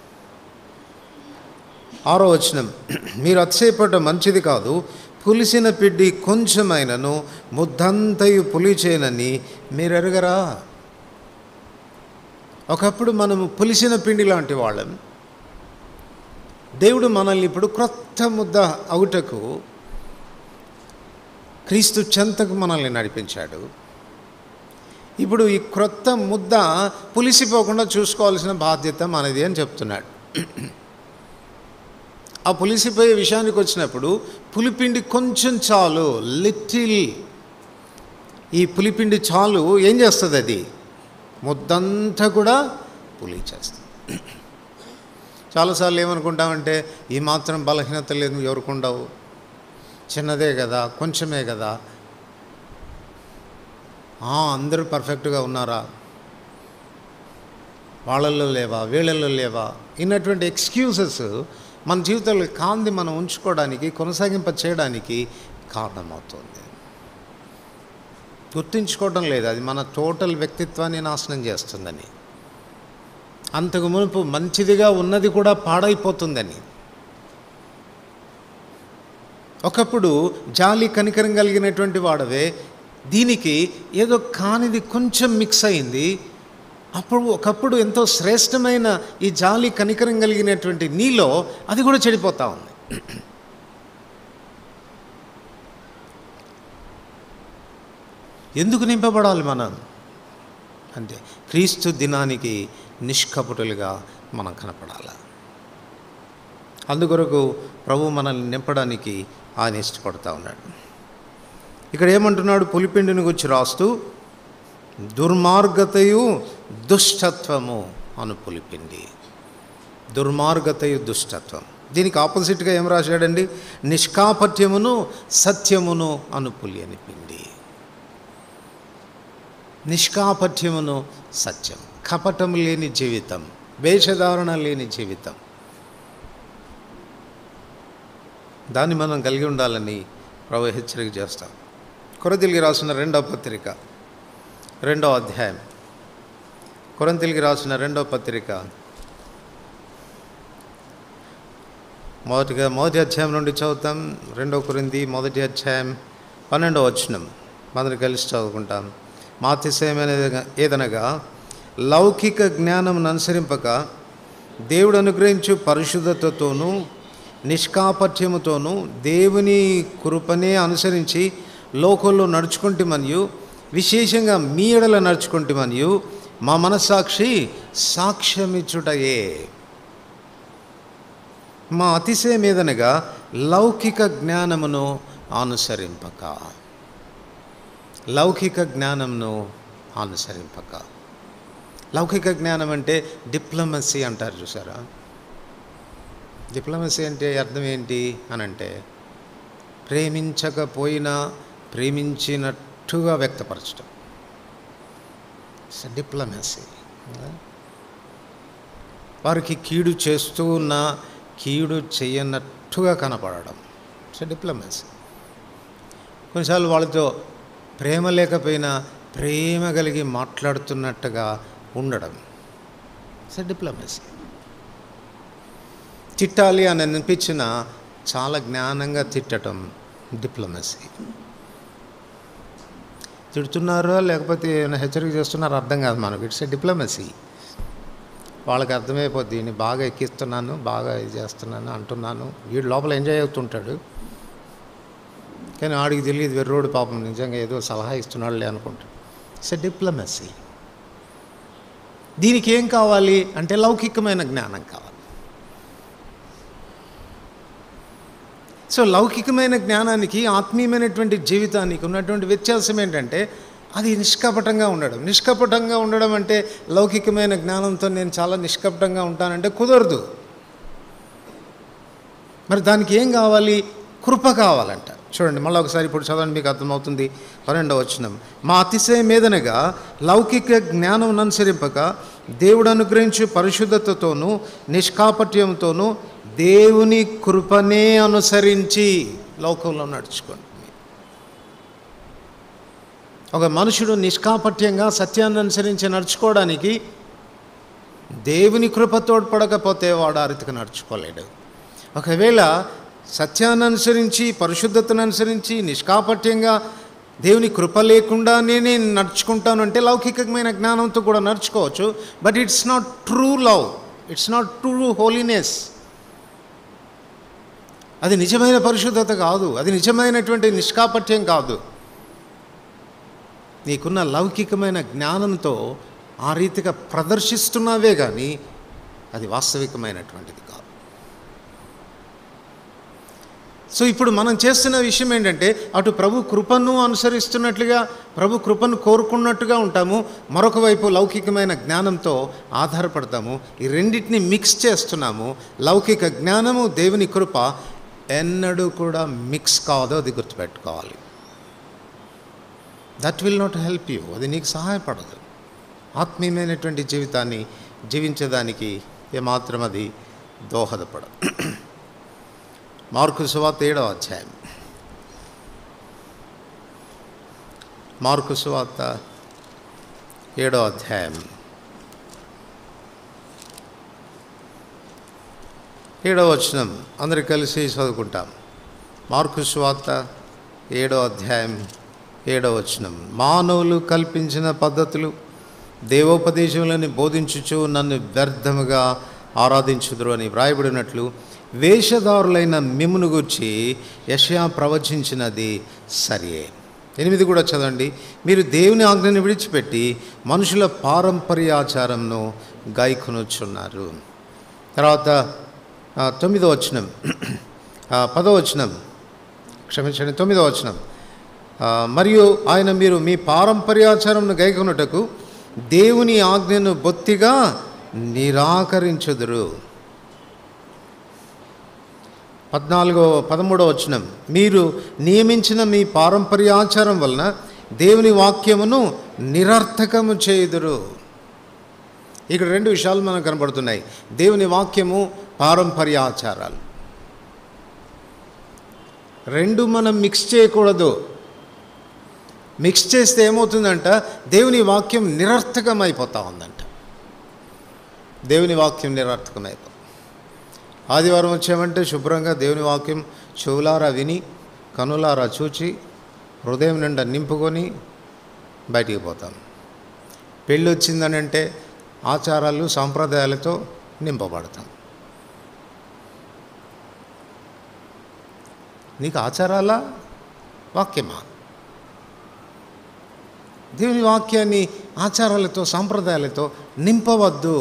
ఆరో వచనం మీరు అతిశయపడ్డ మంచిది కాదు పులిసిన పిండి కొంచెమైనను ముద్దంతయు పులిచేనని మీరు ఎరగరా ఒకప్పుడు మనము పులిసిన పిండి లాంటి వాళ్ళం దేవుడు మనల్ని ఇప్పుడు క్రొత్త ముద్ద అవుటకు క్రీస్తు చెంతకు మనల్ని నడిపించాడు ఇప్పుడు ఈ క్రొత్త ముద్ద పులిసిపోకుండా చూసుకోవాల్సిన బాధ్యత మనది అని చెప్తున్నాడు ఆ పులిసిపోయే విషయానికి వచ్చినప్పుడు పులిపిండి కొంచెం చాలు లిటిల్ ఈ పులిపిండి చాలు ఏం చేస్తుంది అది ముద్దంతా కూడా పులి చేస్తుంది చాలాసార్లు ఏమనుకుంటామంటే ఈ మాత్రం బలహీనత లేదు ఎవరికి ఉండవు చిన్నదే కదా కొంచెమే కదా ఆ, అందరూ పర్ఫెక్ట్గా ఉన్నారా వాళ్ళల్లో లేవా వీళ్ళల్లో లేవా ఇన్నటువంటి ఎక్స్క్యూజెస్ మన జీవితంలో కాంతి మనం ఉంచుకోవడానికి కొనసాగింప చేయడానికి కారణమవుతుంది గుర్తుంచుకోవడం లేదు అది మన టోటల్ వ్యక్తిత్వాన్ని నాశనం చేస్తుందని అంతకు మునుపు మంచిదిగా ఉన్నది కూడా పాడైపోతుందని ఒకప్పుడు జాలి కనికరం కలిగినటువంటి వాడవే దీనికి ఏదో కానిది కొంచెం మిక్స్ అయింది అప్పుడు ఒకప్పుడు ఎంతో శ్రేష్టమైన ఈ జాలి కనికరం కలిగినటువంటి నీలో అది కూడా చెడిపోతా ఉంది ఎందుకు నింపబడాలి మనం అంటే క్రీస్తు దినానికి నిష్కపటులుగా మనం కనపడాలి అందుకొరకు ప్రభు మనల్ని నింపడానికి ఆయన ఇష్టపడతా ఉన్నాడు ఇక్కడ ఏమంటున్నాడు పులిపిండిని గురించి రాస్తూ దుర్మార్గతయు దుష్టత్వము అను పులిపిండి దుర్మార్గతయు దుష్టత్వం దీనికి ఆపోజిట్గా ఏం రాశాడండి నిష్కాపట్యమును సత్యమును అను పులి అని పిండి నిష్కాపట్యమును సత్యం కపటం లేని జీవితం వేషధారణ లేని జీవితం దాన్ని మనం కలిగి ఉండాలని ప్రభు హెచ్చరిక చేస్తాం కొరతిలిగి రాసిన రెండవ పత్రిక రెండవ అధ్యాయం కొరంతిలిగి రాసిన రెండవ పత్రిక మొదటిగా మొదటి అధ్యాయం నుండి చదువుతాం రెండవ కొరింది మొదటి అధ్యాయం పన్నెండవ వచనం మనం కలిసి చదువుకుంటాం మాతిశయమైన ఏదనగా లౌకిక జ్ఞానం అనుసరింపక దేవుడు అనుగ్రహించు పరిశుద్ధతతోనూ నిష్కాపట్యముతోనూ దేవుని కృపనే అనుసరించి లోకంలో నడుచుకుంటే మరియు విశేషంగా మీ ఎడల నడుచుకుంటే మరియు మా మనస్సాక్షి సాక్ష్యమిచ్చుటయే మా అతిశయమేదనగా లౌకిక జ్ఞానమును అనుసరింపక లౌకిక జ్ఞానమును అనుసరింపక లౌకిక జ్ఞానం అంటే డిప్లొమసీ అంటారు చూసారా డిప్లొమసీ అంటే అర్థం ఏంటి అని అంటే ప్రేమించకపోయినా ప్రేమించినట్టుగా వ్యక్తపరచడం డిప్లొమసీ వారికి కీడు చేస్తూ ఉన్న కీడు చేయనట్టుగా కనపడడం సో డిప్లొమసీ కొన్నిసార్లు వాళ్ళతో ప్రేమ లేకపోయినా ప్రేమ కలిగి మాట్లాడుతున్నట్టుగా ఉండడం సో డిప్లొమసీ తిట్టాలి అని అనిపించిన చాలా జ్ఞానంగా తిట్టడం డిప్లొమసీ తిడుతున్నారో లేకపోతే ఏమైనా హెచ్చరిక చేస్తున్నారో అర్థం కాదు మనకు ఇట్స్ ఏ డిప్లొమసీ వాళ్ళకి అర్థమైపోద్ది నేను బాగా ఎక్కిస్తున్నాను బాగా ఇది చేస్తున్నాను అంటున్నాను వీడు లోపల ఎంజాయ్ అవుతుంటాడు కానీ ఆడికి తెలియదు వెర్రోడు పాపం నిజంగా ఏదో సలహా ఇస్తున్నాడులే అనుకుంటాడు ఇట్స్ ఎ డిప్లొమసీ దీనికి ఏం కావాలి అంటే లౌకికమైన జ్ఞానం కావాలి సో లౌకికమైన జ్ఞానానికి ఆత్మీయమైనటువంటి జీవితానికి ఉన్నటువంటి వ్యత్యాసం ఏంటంటే అది నిష్కపటంగా ఉండడం నిష్కపటంగా ఉండడం అంటే లౌకికమైన జ్ఞానంతో నేను చాలా నిష్కపటంగా ఉంటానంటే కుదరదు మరి దానికి ఏం కావాలి కృప కావాలంట చూడండి మళ్ళీ ఒకసారి ఇప్పుడు చదవండి మీకు అర్థమవుతుంది పన్నెండవ వచనం మా అతిశయం మీదనగా లౌకిక జ్ఞానం అనుసరింపక దేవుడు అనుగ్రహించు పరిశుద్ధతతోనూ నిష్కాపట్యంతోనూ దేవుని కృపనే అనుసరించి లోకంలో నడుచుకోండి ఒక మనుషుడు నిష్కాపట్యంగా సత్యాన్ని అనుసరించి నడుచుకోవడానికి దేవుని కృప తోడ్పడకపోతే వాడు ఆ రీతిగా నడుచుకోలేడు ఒకవేళ సత్యాన్ని అనుసరించి పరిశుద్ధతను అనుసరించి నిష్కాపట్యంగా దేవుని కృప లేకుండానే నేను నడుచుకుంటాను అంటే లౌకికమైన జ్ఞానంతో కూడా నడుచుకోవచ్చు but it's not true love it's not true holiness అది నిజమైన పరిశుద్ధత కాదు అది నిజమైనటువంటి నిష్కాపట్యం కాదు నీకున్న లౌకికమైన జ్ఞానంతో ఆ రీతిగా ప్రదర్శిస్తున్నావే కానీ అది వాస్తవికమైనటువంటిది కాదు సో ఇప్పుడు మనం చేస్తున్న విషయం ఏంటంటే అటు ప్రభు కృపను అనుసరిస్తున్నట్లుగా ప్రభు కృపను కోరుకున్నట్టుగా ఉంటాము మరొక వైపు లౌకికమైన జ్ఞానంతో ఆధారపడతాము ఈ రెండింటిని మిక్స్ చేస్తున్నాము లౌకిక జ్ఞానము దేవుని కృప ఎన్నడూ కూడా మిక్స్ కాదో అది గుర్తుపెట్టుకోవాలి that will not help you అది నీకు సహాయపడదు ఆత్మీయమైనటువంటి జీవితాన్ని జీవించడానికి ఏమాత్రం అది దోహదపడదు మార్కు సువార్త ఏడవ అధ్యాయం మార్కు సువార్త ఏడవ అధ్యాయం ఏడవ వచనం అందరు కలిసి చదువుకుంటాం మార్కు సువార్త ఏడవ అధ్యాయం ఏడవ వచనం మానవులు కల్పించిన పద్ధతులు దేవోపదేశములని బోధించుచు నన్ను వ్యర్థముగా ఆరాధించుదురు అని వ్రాయబడినట్లు వేషధారులైన మిమ్మును గూర్చి యషయా ప్రవచించినది సరియే ఎనిమిది కూడా చదవండి మీరు దేవుని ఆజ్ఞని విడిచిపెట్టి మనుషుల పారంపర్యాచారంను గాయకొనొచ్చున్నారు తర్వాత ఆ, తొమ్మిదో వచనం ఆ, పదో వచనం క్షమించండి తొమ్మిదో వచనం ఆ, మరియు ఆయన మీరు మీ పారంపర్యాచారంను గైకొనుటకు దేవుని ఆజ్ఞను బొత్తిగా నిరాకరించుదురు పద్నాలుగో పదమూడవ వచనం మీరు నియమించిన మీ పారంపర్యాచారం వలన దేవుని వాక్యమును నిరర్థకము చేయుదురు ఇక్కడ రెండు విషయాలు మనకు కనబడుతున్నాయి దేవుని వాక్యము పారంపర్యాచారాలు రెండు మనం మిక్స్ చేయకూడదు మిక్స్ చేస్తే ఏమవుతుందంట దేవుని వాక్యం నిరర్థకమైపోతా ఉందంట దేవుని వాక్యం నిరర్థకమైపో ఆదివారం వచ్చామంటే శుభ్రంగా దేవుని వాక్యం చెవులారా విని కనులారా చూచి హృదయం నిండా నింపుకొని బయటికి పోతాం పెళ్ళి వచ్చిందని అంటే ఆచారాలు సాంప్రదాయాలతో నింపబడతాం నీకు ఆచారాలా వాక్యమా దేవుని వాక్యాన్ని ఆచారాలతో సాంప్రదాయాలతో నింపవద్దు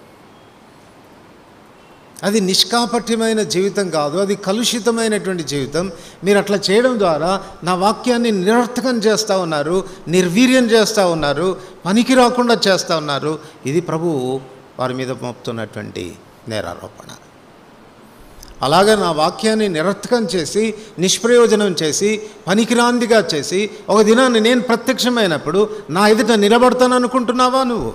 అది నిష్కాపట్యమైన జీవితం కాదు అది కలుషితమైనటువంటి జీవితం మీరు అట్లా చేయడం ద్వారా నా వాక్యాన్ని నిరర్థకం చేస్తూ ఉన్నారు నిర్వీర్యం చేస్తూ ఉన్నారు పనికి రాకుండా చేస్తూ ఉన్నారు ఇది ప్రభువు వారి మీద మోపుతున్నటువంటి నేరారోపణ అలాగే నా వాక్యాన్ని నిరర్థకం చేసి నిష్ప్రయోజనం చేసి పనికిరాందిగా చేసి ఒక దినాన్ని నేను ప్రత్యక్షమైనప్పుడు నా ఎదుట నిలబడతాను అనుకుంటున్నావా నువ్వు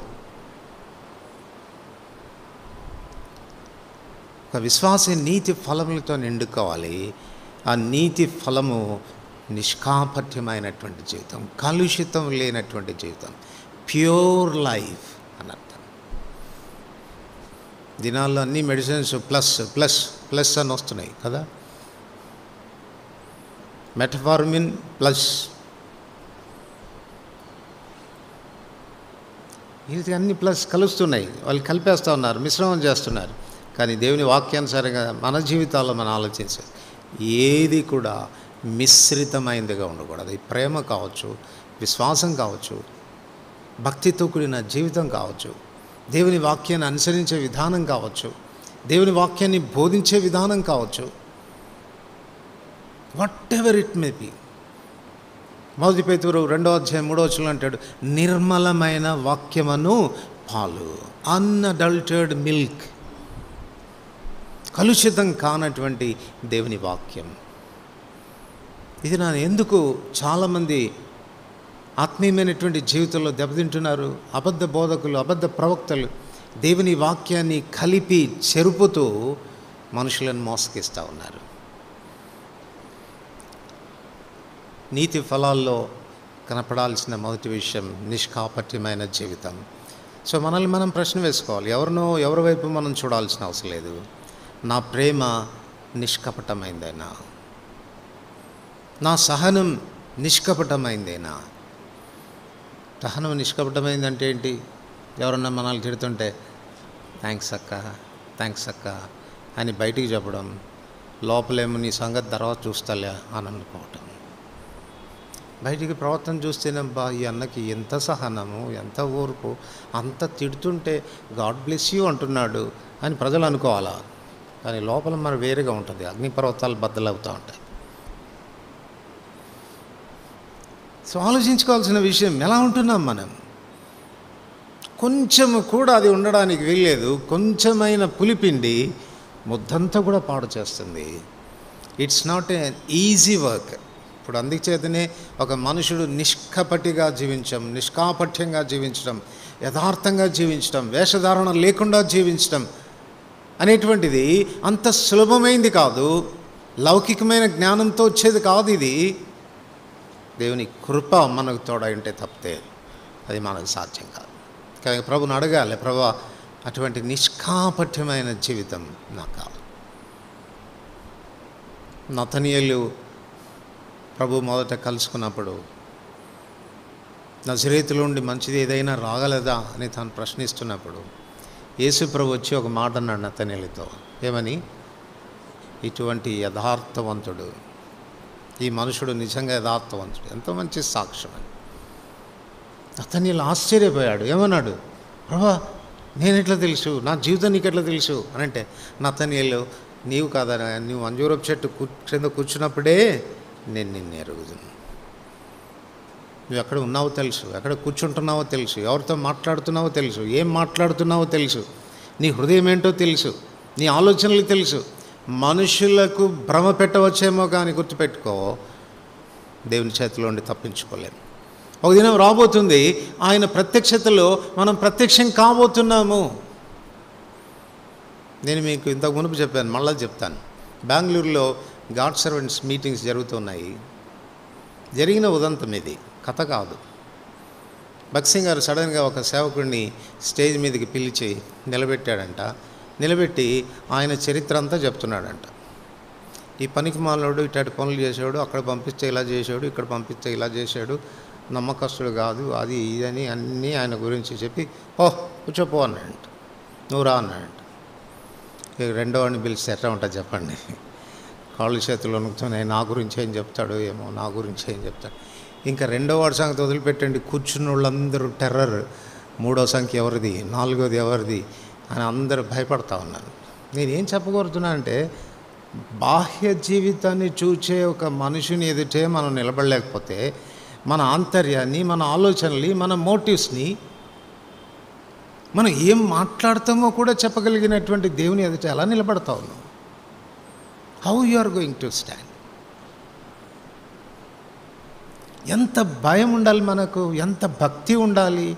ఒక విశ్వాస నీతి ఫలములతో నిండుకోవాలి ఆ నీతి ఫలము నిష్కాపట్యమైనటువంటి జీవితం కలుషితం లేనటువంటి జీవితం ప్యూర్ లైఫ్ అని అర్థం దినాల్లో అన్ని మెడిసిన్స్ ప్లస్ ప్లస్ ప్లస్ అని వస్తున్నాయి కదా మెటఫార్మిన్ ప్లస్ ఇది అన్ని ప్లస్ కలుస్తున్నాయి వాళ్ళు కలిపేస్తూ ఉన్నారు మిశ్రమం చేస్తున్నారు కానీ దేవుని వాక్యానుసారంగా మన జీవితాల్లో మనం ఆలోచించాలి ఏది కూడా మిశ్రితమైనదిగా ఉండకూడదు ఈ ప్రేమ కావచ్చు విశ్వాసం కావచ్చు భక్తితో కూడిన జీవితం కావచ్చు దేవుని వాక్యాన్ని అనుసరించే విధానం కావచ్చు దేవుని వాక్యాన్ని బోధించే విధానం కావచ్చు whatever it may be మొదటి పేతురు రెండో అధ్యాయం మూడో వచ్చిన అంటాడు నిర్మలమైన వాక్యమను పాలు అన్అడల్టెడ్ మిల్క్ కలుషితం కానటువంటి దేవుని వాక్యం ఇది నా ఎందుకు చాలామంది ఆత్మీయమైనటువంటి జీవితంలో దెబ్బతింటున్నారు అబద్ధ బోధకులు అబద్ధ ప్రవక్తలు దేవుని వాక్యాన్ని కలిపి చెరుపుతూ మనుషులను మోసగిస్తూ ఉన్నారు నీతి ఫలాల్లో కనపడాల్సిన మొదటి విషయం నిష్కాపట్యమైన జీవితం సో మనల్ని మనం ప్రశ్న వేసుకోవాలి ఎవరినో ఎవరి వైపు మనం చూడాల్సిన అవసరం లేదు నా ప్రేమ నిష్కపటమైందేనా నా సహనం నిష్కపటమైందేనా సహనం నిష్కపటమైందంటే ఏంటి ఎవరన్నా మనల్ని తిడుతుంటే థ్యాంక్స్ అక్క థ్యాంక్స్ అక్క అని బయటికి చెప్పడం లోపలేమో నీ సంగతి తర్వాత చూస్తాలే అని అనుకోవటం బయటికి ప్రవర్తన చూస్తేనబ్బా ఈ అన్నకి ఎంత సహనము ఎంత ఓర్పు అంత తిడుతుంటే గాడ్ బ్లెస్ యూ అంటున్నాడు అని ప్రజలు అనుకోవాలా కానీ లోపల మరి వేరేగా ఉంటుంది అగ్నిపర్వతాలు బద్దలవుతూ ఉంటాయి సో ఆలోచించుకోవాల్సిన విషయం ఎలా ఉంటున్నాం మనం కొంచెం కూడా అది ఉండడానికి వీల్లేదు కొంచెమైన పులిపిండి ముద్దంతా కూడా పాడు చేస్తుంది it's not a easy work ఇప్పుడు అందుచేతనే ఒక మనుషుడు నిష్కపటిగా జీవించడం నిష్కాపట్యంగా జీవించడం యథార్థంగా జీవించడం వేషధారణ లేకుండా జీవించడం అనేటువంటిది అంత సులభమైంది కాదు లౌకికమైన జ్ఞానంతో వచ్చేది కాదు ఇది దేవుని కృప మనకు తోడై ఉంటే తప్పితే అది మనకు సాధ్యం కాదు కానీ ప్రభుని అడగాలి ప్రభు అటువంటి నిష్కాపట్యమైన జీవితం నాకు కావాలి నతనీయులు ప్రభు మొదట కలుసుకున్నప్పుడు నజరేతులో ఉండి మంచిది ఏదైనా రాగలదా అని తాను ప్రశ్నిస్తున్నప్పుడు యేసు ప్రభు వచ్చి ఒక మాట అన్నాడు నతనీయులతో ఏమని ఇటువంటి యథార్థవంతుడు ఈ మనుషుడు నిజంగా యథార్థవంతుడు ఎంతో మంచి సాక్ష్యం అని అతను ఆశ్చర్యపోయాడు ఏమన్నాడు ప్రభా నేను ఎట్లా తెలుసు నా జీవితం నీకు ఎట్లా తెలుసు అని అంటే నతనీయులు నీవు కాదా నువ్వు అంజూరపు చెట్టు కూ క్రింద కూర్చున్నప్పుడే నేను నిన్ను ఎరుగుదును నువ్వు ఎక్కడ ఉన్నావో తెలుసు ఎక్కడ కూర్చుంటున్నావో తెలుసు ఎవరితో మాట్లాడుతున్నావో తెలుసు ఏం మాట్లాడుతున్నావో తెలుసు నీ హృదయం ఏంటో తెలుసు నీ ఆలోచనలు తెలుసు మనుషులకు భ్రమ పెట్టవచ్చేమో కానీ గుర్తుపెట్టుకో దేవుని చేతిలో ఉండి తప్పించుకోలేము ఒక దినం రాబోతుంది ఆయన ప్రత్యక్షతలో మనం ప్రత్యక్షం కాబోతున్నాము నేను మీకు ఇంతకు మునుపు చెప్పాను మళ్ళీ చెప్తాను బెంగళూరులో గాడ్ సర్వెంట్స్ మీటింగ్స్ జరుగుతున్నాయి జరిగిన ఉదంతం ఇది కథ కాదు భక్సింగ్ గారు సడన్గా ఒక సేవకుడిని స్టేజ్ మీదకి పిలిచి నిలబెట్టాడంట నిలబెట్టి ఆయన చరిత్ర అంతా చెప్తున్నాడంట ఈ పనికి మాలోడు ఇట్లాంటి పనులు చేసాడు అక్కడ పంపిస్తే ఇలా చేశాడు ఇక్కడ పంపిస్తే ఇలా చేశాడు నమ్మకస్తుడు కాదు అది ఇదని అన్నీ ఆయన గురించి చెప్పి ఓ కూర్చోపో అన్నాడంట నువ్వు రా అన్నాడంట ఇక రెండో వాడిని పిలిస్తే ఎట్లా ఉంటుంది చెప్పండి కాళ్ళు చేతులు వణుకుతున్నాయి నా గురించి ఏం చెప్తాడు ఏమో నా గురించి ఏం చెప్తాడు ఇంకా రెండో వాడి సంగతి వదిలిపెట్టండి కూర్చున్న వాళ్ళందరూ టెర్రర్ మూడో సంఖ్య ఎవరిది నాలుగోది ఎవరిది అని అందరూ భయపడతా ఉన్నారు నేనేం చెప్పగలుగుతున్నా అంటే బాహ్య జీవితాన్ని చూచే ఒక మనిషిని ఎదుటే మనం నిలబడలేకపోతే మన ఆంతర్యాన్ని మన ఆలోచనల్ని మన మోటివ్స్ని మనం ఏం మాట్లాడతామో కూడా చెప్పగలిగినటువంటి దేవుని ఎదుట ఎలా నిలబడతా ఉన్నాం how you are going to stand ఎంత భయం ఉండాలి మనకు ఎంత భక్తి ఉండాలి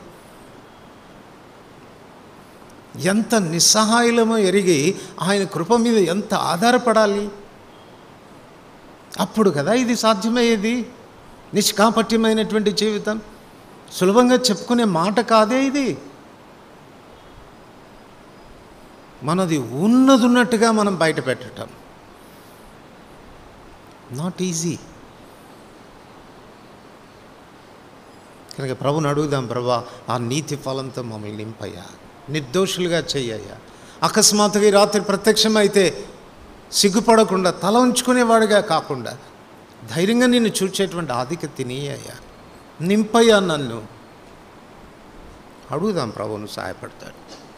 ఎంత నిస్సహాయులమో ఎరిగి ఆయన కృప మీద ఎంత ఆధారపడాలి అప్పుడు కదా ఇది సాధ్యమయ్యేది నిష్కాపట్యమైనటువంటి జీవితం సులభంగా చెప్పుకునే మాట కాదే ఇది మనది ఉన్నది ఉన్నట్టుగా మనం బయట పెట్టటం నాట్ ఈజీ కనుక ప్రభుని అడుగుదాం ప్రభా ఆ నీతి ఫలంతో మమ్మల్ని నింపయ్యా నిర్దోషులుగా చెయ్యయ్యా అకస్మాత్తుగా ఈ రాత్రి ప్రత్యక్షమైతే సిగ్గుపడకుండా తల ఉంచుకునేవాడిగా కాకుండా ధైర్యంగా నిన్ను చూచేటువంటి ఆధిక తినేయ్యా నింపయ్యా నన్ను అడుగుదాం ప్రభువును సహాయపడతాడు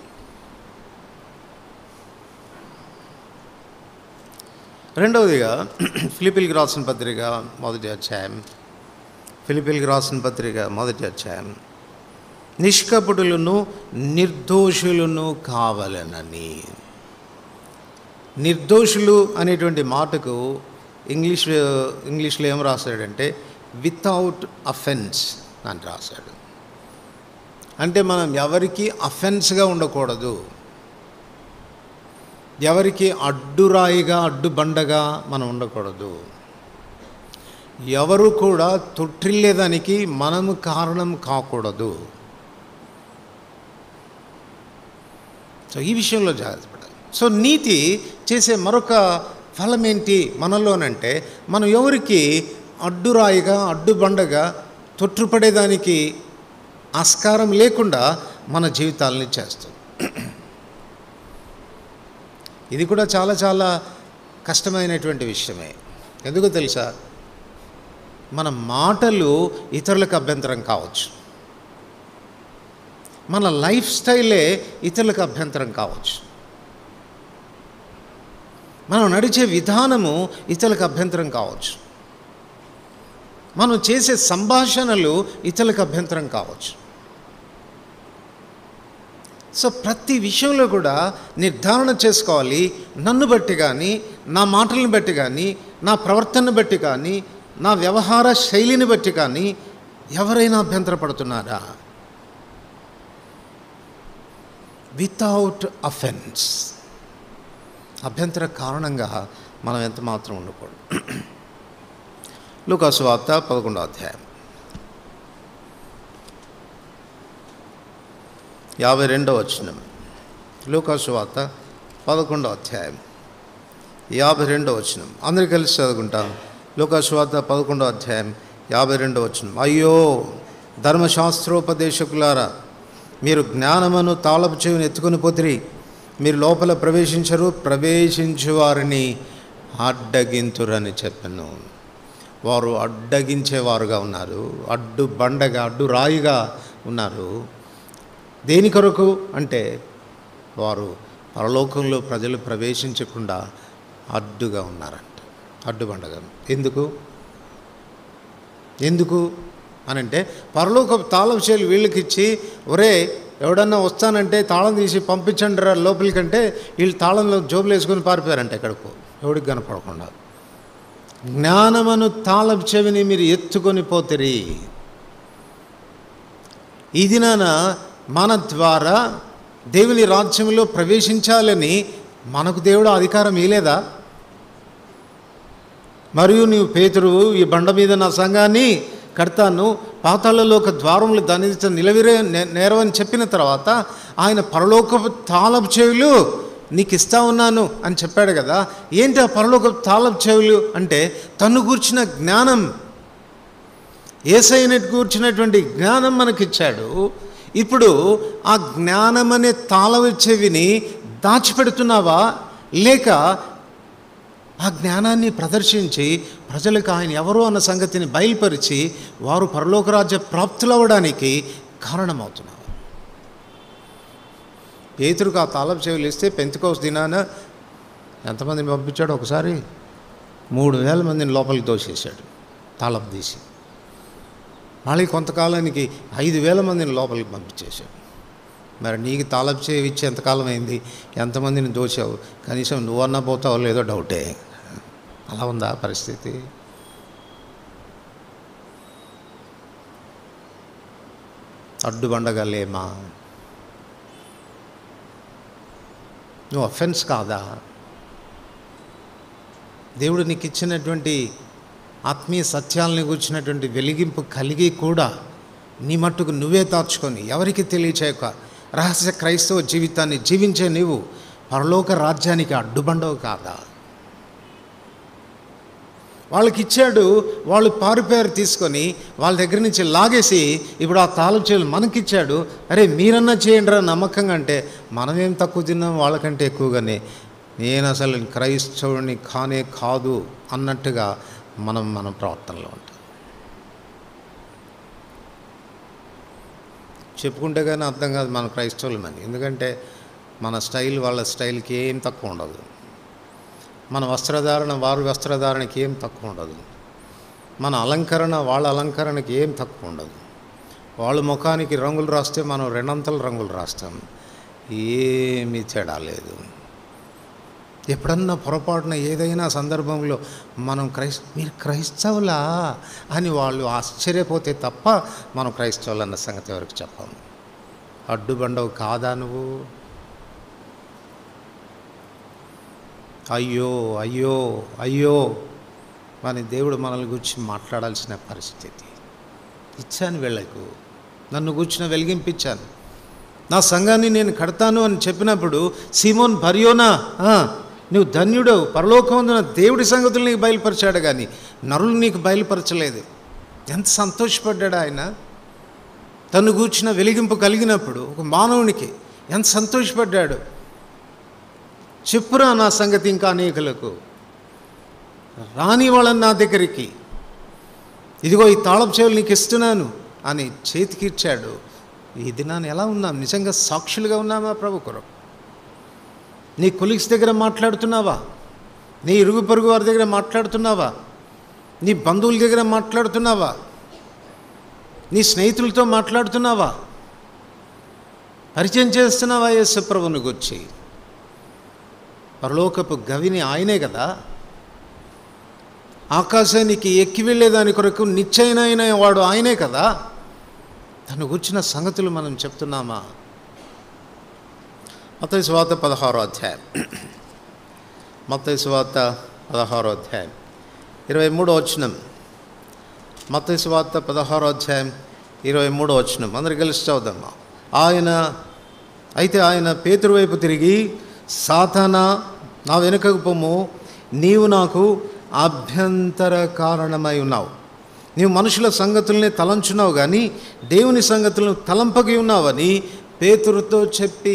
రెండవదిగా ఫిలిపిల్కి రాసిన పత్రిక మొదటి అధ్యాయం ఫిలిపిల్కి రాసిన పత్రిక మొదటి అధ్యాయం నిష్కపటులను నిర్దోషులను కావాలనని నిర్దోషులు అనేటువంటి మాటకు ఇంగ్లీష్ ఇంగ్లీష్లో ఏం రాశాడంటే వితౌట్ అఫెన్స్ అని రాశాడు అంటే మనం ఎవరికి అఫెన్స్గా ఉండకూడదు ఎవరికి అడ్డురాయిగా అడ్డుబండగా మనం ఉండకూడదు ఎవరు కూడా తొట్టిల్లేదానికి మనము కారణం కాకూడదు సో ఈ విషయంలో జాగ్రత్త పడాలి సో నీతి చేసే మరొక ఫలం ఏంటి మనలోనంటే మనం ఎవరికి అడ్డురాయిగా అడ్డుబండగా తొట్టుపడేదానికి ఆస్కారం లేకుండా మన జీవితాలని చేస్తాం ఇది కూడా చాలా చాలా కష్టమైనటువంటి విషయమే ఎందుకో తెలుసా మన మాటలు ఇతరులకు అభ్యంతరం కావచ్చు మన లైఫ్ స్టైలే ఇతరులకు అభ్యంతరం కావచ్చు మనం నడిచే విధానము ఇతరులకు అభ్యంతరం కావచ్చు మనం చేసే సంభాషణలు ఇతరులకు అభ్యంతరం కావచ్చు సో ప్రతి విషయంలో కూడా నిర్ధారణ చేసుకోవాలి నన్ను బట్టి కానీ నా మాటలను బట్టి కానీ నా ప్రవర్తనను బట్టి కానీ నా వ్యవహార శైలిని బట్టి కానీ ఎవరైనా అభ్యంతరపడుతున్నారా వితౌట్ అఫెన్స్ అభ్యంతర కారణంగా మనం ఎంత మాత్రం ఉండకూడదు లూకాసు వార్త పదకొండో అధ్యాయం యాభై రెండో వచనం లూకాసు వార్త పదకొండో అధ్యాయం యాభై రెండో వచనం అందరు కలిసి చదువుకుంటాం లూకాసు వార్త పదకొండో అధ్యాయం యాభై రెండో వచనం అయ్యో ధర్మశాస్త్రోపదేశకులారా మీరు జ్ఞానమును తాళపు చెవిని ఎత్తుకొని పోతిరి మీరు లోపల ప్రవేశించరు ప్రవేశించు వారిని అడ్డగింతురని చెప్పాను వారు అడ్డగించేవారుగా ఉన్నారు అడ్డు బండగా అడ్డు రాయిగా ఉన్నారు దేని కొరకు అంటే వారు పరలోకంలో ప్రజలు ప్రవేశించకుండా అడ్డుగా ఉన్నారంట అడ్డుబండగా ఎందుకు ఎందుకు అనంటే పరలోక తాళం చేలు వీళ్ళకి ఇచ్చి ఒరే ఎవడన్నా వస్తానంటే తాళం తీసి పంపించండి రా లోపలికంటే వీళ్ళు తాళంలో జోబులు వేసుకొని పారిపోయారంట ఎక్కడికో ఎవడికి కనపడకుండా జ్ఞానమను తాళం చెవిని మీరు ఎత్తుకొని పోతిరి ఈ దినాన మన ద్వారా దేవుని రాజ్యంలో ప్రవేశించాలని మనకు దేవుడు అధికారం ఇలేదా మరియు నీవు పేతురువు ఈ బండ మీద నా సంఘాన్ని కడతాను పాతాళలో ఒక ద్వారములు దాని నిలవిరే నే- నేరవని చెప్పిన తర్వాత ఆయన పరలోకపు తాళపు చెవులు నీకు ఇస్తా ఉన్నాను అని చెప్పాడు కదా ఏంటి ఆ పరలోకపు తాళపు చెవులు అంటే తను కూర్చిన జ్ఞానం ఏసైనట్టు కూర్చున్నటువంటి జ్ఞానం మనకిచ్చాడు ఇప్పుడు ఆ జ్ఞానం అనే తాళవ చెవిని దాచిపెడుతున్నావా లేక ఆ జ్ఞానాన్ని ప్రదర్శించి ప్రజలకు ఆయన ఎవరు అన్న సంగతిని బయలుపరిచి వారు పరలోకరాజ్య ప్రాప్తులవ్వడానికి కారణమవుతున్నారు పేతురుకు ఆ తాళపు చెవులు ఇస్తే పెంతుకోస్ దినాన ఎంతమందిని పంపించాడు ఒకసారి మూడు వేల మందిని లోపలికి దోసేశాడు తాళపు తీసి మళ్ళీ కొంతకాలానికి ఐదు వేల మందిని లోపలికి పంపించేశాడు మరి నీకు తాళపు చేయి ఇచ్చి ఎంతకాలం అయింది ఎంతమందిని దోచావు కనీసం నువ్వన్నా పోతావో లేదో డౌటే అలా ఉందా పరిస్థితి అడ్డుబండగా లేమా నువ్వు అఫెన్స్ కాదా దేవుడు నీకు ఇచ్చినటువంటి ఆత్మీయ సత్యాలని కూర్చున్నటువంటి వెలిగింపు కలిగి కూడా నీ మట్టుకు నువ్వే దాచుకొని ఎవరికి తెలియచేయక రహస్య క్రైస్తవ జీవితాన్ని జీవించే నీవు పరలోక రాజ్యానికి అడ్డుబండవు కాదా వాళ్ళకి ఇచ్చాడు వాళ్ళు పారిపోయారు తీసుకొని వాళ్ళ దగ్గర నుంచి లాగేసి ఇప్పుడు ఆ తాళం చేయాలి మనకిచ్చాడు అరే మీరన్నా చేయండి రా నమ్మకంగా అంటే మనమేం తక్కువ తిన్నాం వాళ్ళకంటే ఎక్కువగానే నేను అసలు క్రైస్తవుని కానే కాదు అన్నట్టుగా మనం మన ప్రవర్తనలో ఉంటాం చెప్పుకుంటే కానీ అర్థం కాదు మన క్రైస్తవులమని ఎందుకంటే మన స్టైల్ వాళ్ళ స్టైల్కి ఏం తక్కువ ఉండదు మన వస్త్రధారణ వారి వస్త్రధారణకి ఏం తక్కువ ఉండదు మన అలంకరణ వాళ్ళ అలంకరణకి ఏం తక్కువ ఉండదు వాళ్ళ ముఖానికి రంగులు రాస్తే మనం రెండంతల రంగులు రాస్తాం ఏమీ తేడా లేదు ఎప్పుడన్నా పొరపాటున ఏదైనా సందర్భంలో మనం క్రైస్ మీరు క్రైస్తవులా అని వాళ్ళు ఆశ్చర్యపోతే తప్ప మనం క్రైస్తవులు అన్న సంగతి ఎవరికి చెప్పాము అడ్డుబండవు కాదా నువ్వు అయ్యో అయ్యో అయ్యో అని దేవుడు మనల్ని గురించి మాట్లాడాల్సిన పరిస్థితి ఇచ్చాను వీళ్ళకు నన్ను కూర్చుని వెలిగింపించాను నా సంఘాన్ని నేను కడతాను అని చెప్పినప్పుడు సీమోన్ భర్యోనా ఆ, నువ్వు ధన్యుడవు పరలోకమందున దేవుడి సంగతులు నీకు బయలుపరిచాడు కానీ నరులు నీకు బయలుపరచలేదు ఎంత సంతోషపడ్డాడు ఆయన తను కూర్చున్న వెలిగింపు కలిగినప్పుడు ఒక మానవునికి ఎంత సంతోషపడ్డాడు చెప్పురా నా సంగతి ఇంకా అనేకులకు రాని వాళ్ళని నా దగ్గరికి ఇదిగో ఈ తాళపు చెవులు నీకు ఇస్తున్నాను అని చేతికి ఇచ్చాడు ఈ దినాన్ని ఎలా ఉన్నాం నిజంగా సాక్షులుగా ఉన్నామా ప్రభు కొరకు నీ కొలీగ్స్ దగ్గర మాట్లాడుతున్నావా నీ ఇరుగు పొరుగు వారి దగ్గర మాట్లాడుతున్నావా నీ బంధువుల దగ్గర మాట్లాడుతున్నావా నీ స్నేహితులతో మాట్లాడుతున్నావా పరిచయం చేస్తున్నావా యేసు ప్రభుని గురించి పరలోకపు గవిని ఆయనే కదా ఆకాశానికి ఎక్కి వెళ్ళేదాని కొరకు నిశ్చయనైన వాడు ఆయనే కదా తను కూర్చిన సంగతులు మనం చెప్తున్నామా మత్తయి సువార్త పదహారో అధ్యాయం మత్తయి సువార్త పదహారో అధ్యాయం ఇరవై మూడో వచనం మత్తయి సువార్త పదహారో అధ్యాయం ఇరవై మూడో వచనం అందరు కలిసి చదువుదామా ఆయన అయితే ఆయన పేతురు వైపు తిరిగి సాతానా నా వెనుకకు పొమ్ము నీవు నాకు అభ్యంతర కారణమై ఉన్నావు నీవు మనుషుల సంగతుల్ని తలంచున్నావు కానీ దేవుని సంగతులను తలంపకి ఉన్నావని పేతురుతో చెప్పి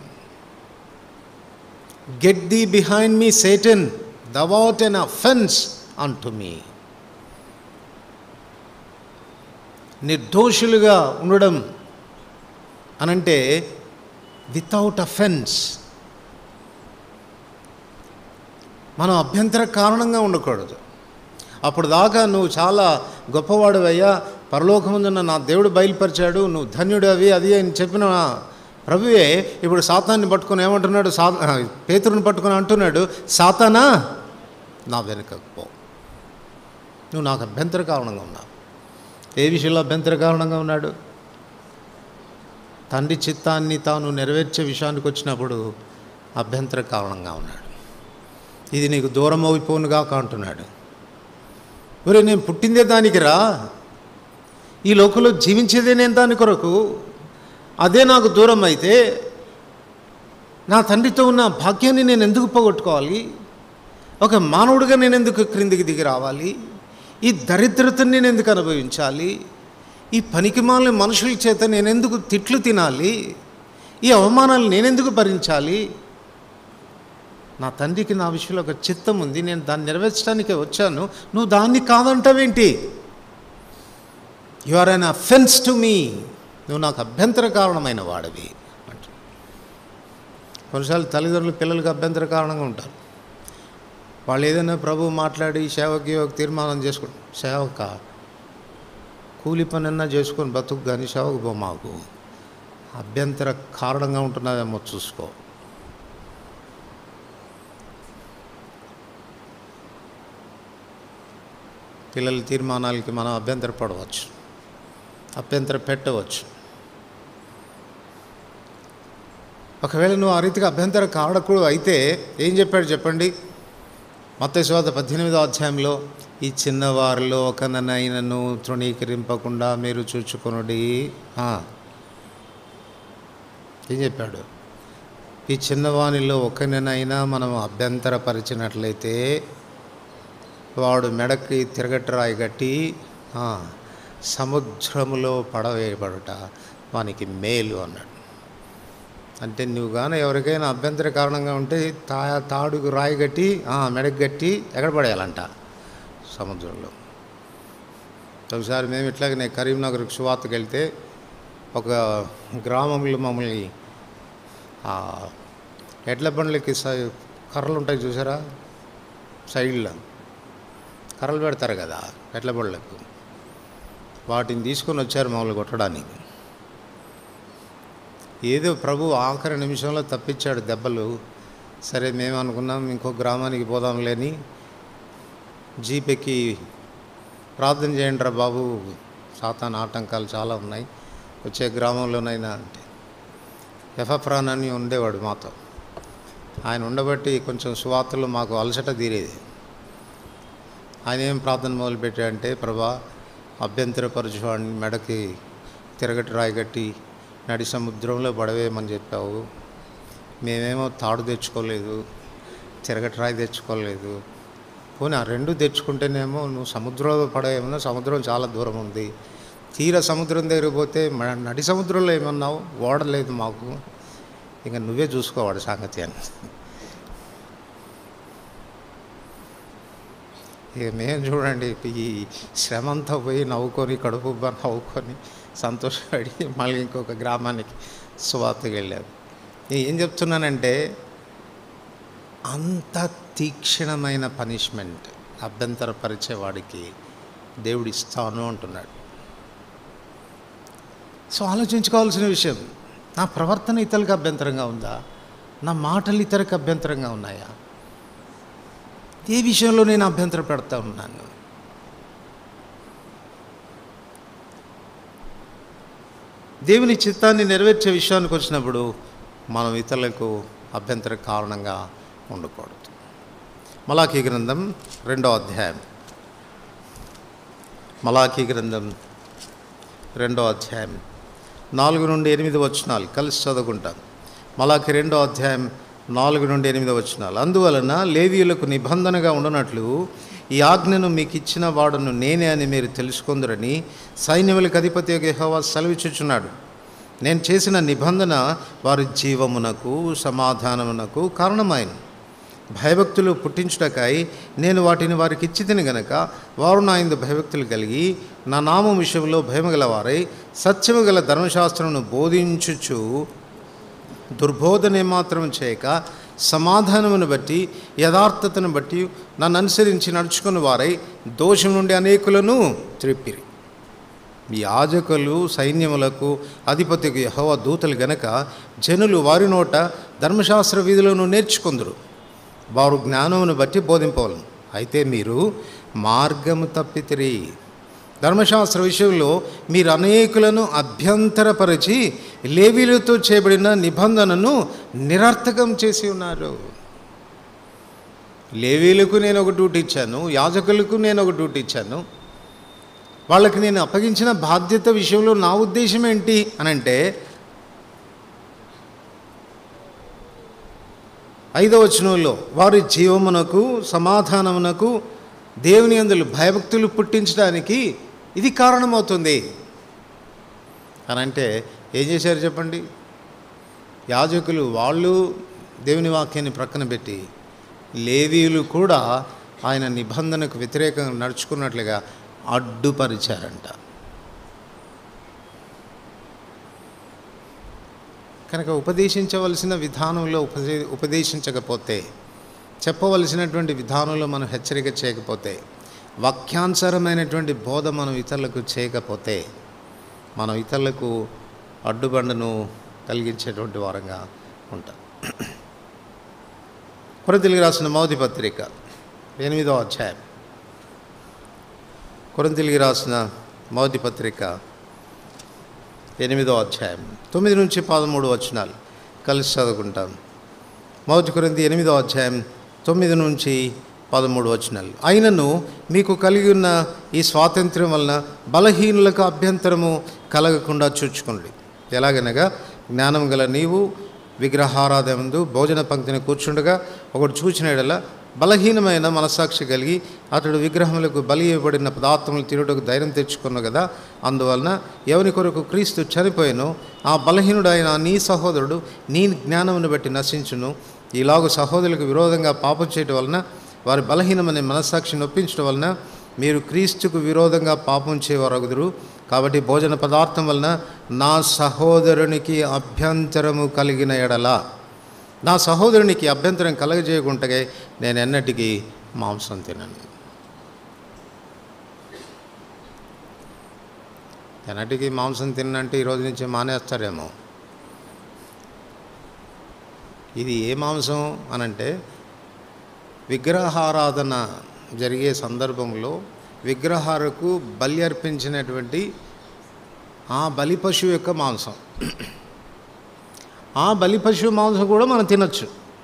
get the behind me Satan దవాట్ ఎన్ అఫెన్స్ అంటు మీ నిర్దోషులుగా ఉండడం అనంటే వితౌట్ అఫెన్స్ మనం అభ్యంతర కారణంగా ఉండకూడదు అప్పుడు దాకా నువ్వు చాలా గొప్పవాడువయ్యా పరలోకముందున్న నా దేవుడు బయలుపరిచాడు నువ్వు ధన్యుడు అవి అది అని చెప్పిన ప్రభువే ఇప్పుడు సాతాన్ని పట్టుకొని ఏమంటున్నాడు సా పేతురుని పట్టుకొని అంటున్నాడు సాతానా నా వెనుకకు పో నువ్వు నాకు అభ్యంతర కారణంగా ఉన్నావు ఏ విషయంలో అభ్యంతర కారణంగా ఉన్నాడు తండ్రి చిత్తాన్ని తాను నెరవేర్చే విషయానికి వచ్చినప్పుడు అభ్యంతర కారణంగా ఉన్నాడు ఇది నీకు దూరం అయిపోనుగా అంటున్నాడు ఒరే నేను పుట్టిందే దానికి రా ఈ లోకంలో జీవించేదే నేను దాని కొరకు అదే నాకు దూరం అయితే నా తండ్రితో ఉన్న భాగ్యాన్ని నేను ఎందుకు పోగొట్టుకోవాలి ఒక మానవుడిగా నేను ఎందుకు క్రిందికి దిగి రావాలి ఈ దరిద్రతని నేను ఎందుకు అనుభవించాలి ఈ పనికిమాలిన మనుషుల చేత నేను ఎందుకు తిట్లు తినాలి ఈ అవమానాలు నేనెందుకు భరించాలి నా తండ్రికి నా విషయంలో ఒక చిత్తం ఉంది నేను దాన్ని నెరవేర్చడానికే వచ్చాను నువ్వు దాన్ని కాదంటావేంటి you are an offence to me నువ్వు నాకు అభ్యంతర కారణమైన వాడివి అంట కొన్నిసార్లు తల్లిదండ్రులు పిల్లలకు అభ్యంతర కారణంగా ఉంటారు వాళ్ళు ఏదైనా ప్రభు మాట్లాడి సేవకి ఒక తీర్మానం చేసుకుంటారు సేవక కూలి పనన్నా చేసుకొని బతుకు కానీ సేవకు పో మాకు అభ్యంతర కారణంగా ఉంటున్నావేమో చూసుకో పిల్లల తీర్మానాలకి మనం అభ్యంతర పడవచ్చు అభ్యంతర పెట్టవచ్చు ఒకవేళ నువ్వు ఆ రీతిగా అభ్యంతర కాడకుడు అయితే ఏం చెప్పాడు చెప్పండి మత్తశవాత పద్దెనిమిదో అధ్యాయంలో ఈ చిన్నవారిలో ఒకనైనను తృణీకరింపకుండా మీరు చూచుకొనుడి ఆ. ఏం చెప్పాడు ఈ చిన్నవానిలో ఒకరినైనా మనం అభ్యంతరపరిచినట్లయితే వాడు మెడకి తిరగట్రాయి కట్టి ఆ, సముద్రములో పడవేయబడుట వానికి మేలు అన్నాడు అంటే నువ్వు కానీ ఎవరికైనా అభ్యంతర కారణంగా ఉంటే తా తాడుకు రాయి కట్టి ఆ, మెడకి కట్టి ఎక్కడ పడేయాలంట సముద్రంలో ఒకసారి మేము ఇట్లాగనే కరీంనగర్కి సువార్తకి వెళ్తే ఒక గ్రామంలో మమ్మల్ని ఆ ఎడ్ల బండ్లకి సై కర్రలు ఉంటాయి చూసారా సైడ్లో కర్రలు పెడతారు కదా ఎడ్ల బండ్లకు వాటిని తీసుకొని వచ్చారు మమ్మల్ని కొట్టడానికి ఏదో ప్రభు ఆఖరి నిమిషంలో తప్పించాడు దెబ్బలు సరే మేము అనుకున్నాం ఇంకో గ్రామానికి పోదాంలేని జీప్ ఎక్కి ప్రార్థన చేయండి రా బాబు సాతాన్ ఆటంకాలు చాలా ఉన్నాయి వచ్చే గ్రామంలోనైనా అంటే ఎఫ్ఎఫ్రాన్ అని ఉండేవాడు మాతో ఆయన ఉండబట్టి కొంచెం సువార్తలు మాకు అలసట తీరేది ఆయన ఏం ప్రార్థన మొదలుపెట్టాడంటే ప్రభా అభ్యంతరపరచువాడిని మెడకి తిరగటి రాయగట్టి నడి సముద్రంలో పడవేయమని చెప్పావు మేమేమో తాడు తెచ్చుకోలేదు తిరగటి రాయి తెచ్చుకోలేదు పోనీ ఆ రెండు తెచ్చుకుంటేనేమో నువ్వు సముద్రంలో పడవేమన్నా సముద్రం చాలా దూరం ఉంది తీర సముద్రం దగ్గర పోతే మ- నడి సముద్రంలో ఏమన్నావు ఓడలేదు మాకు ఇంకా నువ్వే చూసుకోవాడు సంగతి అని ఇక మేము చూడండి ఈ శ్రమ అంతా పోయి నవ్వుకొని కడుపు ఉబ్బ నవ్వుకొని సంతోషపడి మళ్ళీ ఇంకొక గ్రామానికి సువార్తకి వెళ్ళాము నేను ఏం చెప్తున్నానంటే అంత తీక్షణమైన పనిష్మెంట్ అభ్యంతరపరిచేవాడికి దేవుడు ఇస్తాను అంటున్నాడు సో ఆలోచించుకోవాల్సిన విషయం నా ప్రవర్తన ఇతరులకు అభ్యంతరంగా ఉందా నా మాటలు ఇతరులకు అభ్యంతరంగా ఉన్నాయా ఏ విషయంలో నేను అభ్యంతరం పెడతా ఉన్నాను దేవుని చిత్తాన్ని నెరవేర్చే విషయానికి వచ్చినప్పుడు మనం ఇతరులకు అభ్యంతర కారణంగా ఉండకూడదు మలాఖీ గ్రంథం రెండో అధ్యాయం మలాఖీ గ్రంథం రెండో అధ్యాయం నాలుగు నుండి ఎనిమిది వచనాలు కలిసి చదువుకుంటాం మలాకి రెండో అధ్యాయం నాలుగు నుండి ఎనిమిది వచనాలు అందువలన లేవీయులకు నిబంధనగా ఉండనట్లు ఈ ఆజ్ఞను మీకు ఇచ్చిన వాడును నేనే అని మీరు తెలుసుకుందరని సైన్యములకు అధిపతి యెహోవా సెలవిచ్చుచున్నాడు నేను చేసిన నిబంధన వారి జీవమునకు సమాధానమునకు కారణమైంది భయభక్తులు పుట్టించుటకై నేను వాటిని వారికి ఇచ్చి తిని గనక వారు నా ఇందు భయభక్తులు కలిగి నా నామం విషయంలో భయము గలవారై సత్యము గల ధర్మశాస్త్రమును బోధించుచు దుర్బోధన మాత్రం చేయక సమాధానమును బట్టి యథార్థతను బట్టి నన్ను అనుసరించి నడుచుకుని వారై దోషం నుండి అనేకులను త్రిప్పిరి యాజకులు సైన్యములకు అధిపతికి యెహోవా దూతలు గనక జనులు వారి నోట ధర్మశాస్త్ర విధులను నేర్చుకుందరు వారు జ్ఞానమును బట్టి బోధింపవలను అయితే మీరు మార్గము తప్పితిరి ధర్మశాస్త్ర విషయంలో మీరు అనేకులను అభ్యంతరపరిచి లేవీలతో చేయబడిన నిబంధనను నిరర్థకం చేసి ఉన్నారు లేవీలకు నేను ఒక డ్యూటీ ఇచ్చాను యాజకులకు నేను ఒక డ్యూటీ ఇచ్చాను వాళ్ళకి నేను అప్పగించిన బాధ్యత విషయంలో నా ఉద్దేశం ఏంటి అని అంటే ఐదవ వచనంలో వారి జీవమునకు సమాధానమునకు దేవుని అందులు భయభక్తులు పుట్టించడానికి ఇది కారణమవుతుంది అని అంటే ఏం చేశారు చెప్పండి యాజకులు వాళ్ళు దేవుని వాక్యాన్ని ప్రక్కన పెట్టి లేవీయులు కూడా ఆయన నిబంధనకు వ్యతిరేకంగా నడుచుకున్నట్లుగా అడ్డుపరిచారంట కనుక ఉపదేశించవలసిన విధానంలో ఉపదే ఉపదేశించకపోతే చెప్పవలసినటువంటి విధానంలో మనం హెచ్చరిక చేయకపోతే వాక్యానుసారమైనటువంటి బోధ మనం ఇతరులకు చేయకపోతే మనం ఇతరులకు అడ్డుబండను కలిగించేటువంటి వారంగా ఉంటాం కొరంతిలికి రాసిన మౌది పత్రిక ఎనిమిదో అధ్యాయం కొరంతిలికి రాసిన మౌది పత్రిక ఎనిమిదో అధ్యాయం తొమ్మిది నుంచి పదమూడు వచనాలు కలిసి చదువుకుంటాం మౌతి కొరింది ఎనిమిదో అధ్యాయం తొమ్మిది నుంచి పదమూడు వచనాలు అయినను మీకు కలిగి ఉన్న ఈ స్వాతంత్ర్యం వలన బలహీనులకు అభ్యంతరము కలగకుండా చూచుకోండి ఎలాగనగా జ్ఞానం గల నీవు విగ్రహారాధనందు భోజన పంక్తిని కూర్చుండగా ఒకడు చూచిన ఎడల బలహీనమైన మనస్సాక్షి కలిగి అతడు విగ్రహములకు బలి ఇవ్వబడిన పదార్థములు తిరుగుటకు ధైర్యం తెచ్చుకున్నావు కదా అందువలన ఎవరి కొరకు క్రీస్తు చనిపోయాను ఆ బలహీనుడైన నీ సహోదరుడు నీ జ్ఞానమును బట్టి నశించును ఇలాగ సహోదరులకు విరోధంగా పాపం చేయటం వలన వారి బలహీనమనే మనస్సాక్షిని ఒప్పించడం వలన మీరు క్రీస్తుకు విరోధంగా పాపం చేయవరగుదురు కాబట్టి భోజన పదార్థం వలన నా సహోదరునికి అభ్యంతరము కలిగిన ఎడల నా సహోదరునికి అభ్యంతరం కలగజేయకుంటే నేను ఎన్నటికీ మాంసం తినను ఎన్నటికీ మాంసం తిన్నంటే ఈరోజు నుంచి మానేస్తారేమో ఇది ఏ మాంసం అనంటే విగ్రహారాధన జరిగే సందర్భంలో విగ్రహాలకు బలి అర్పించినటువంటి ఆ బలి పశువు యొక్క మాంసం ఆ బలి పశువు మాంసం కూడా మనం తినొచ్చు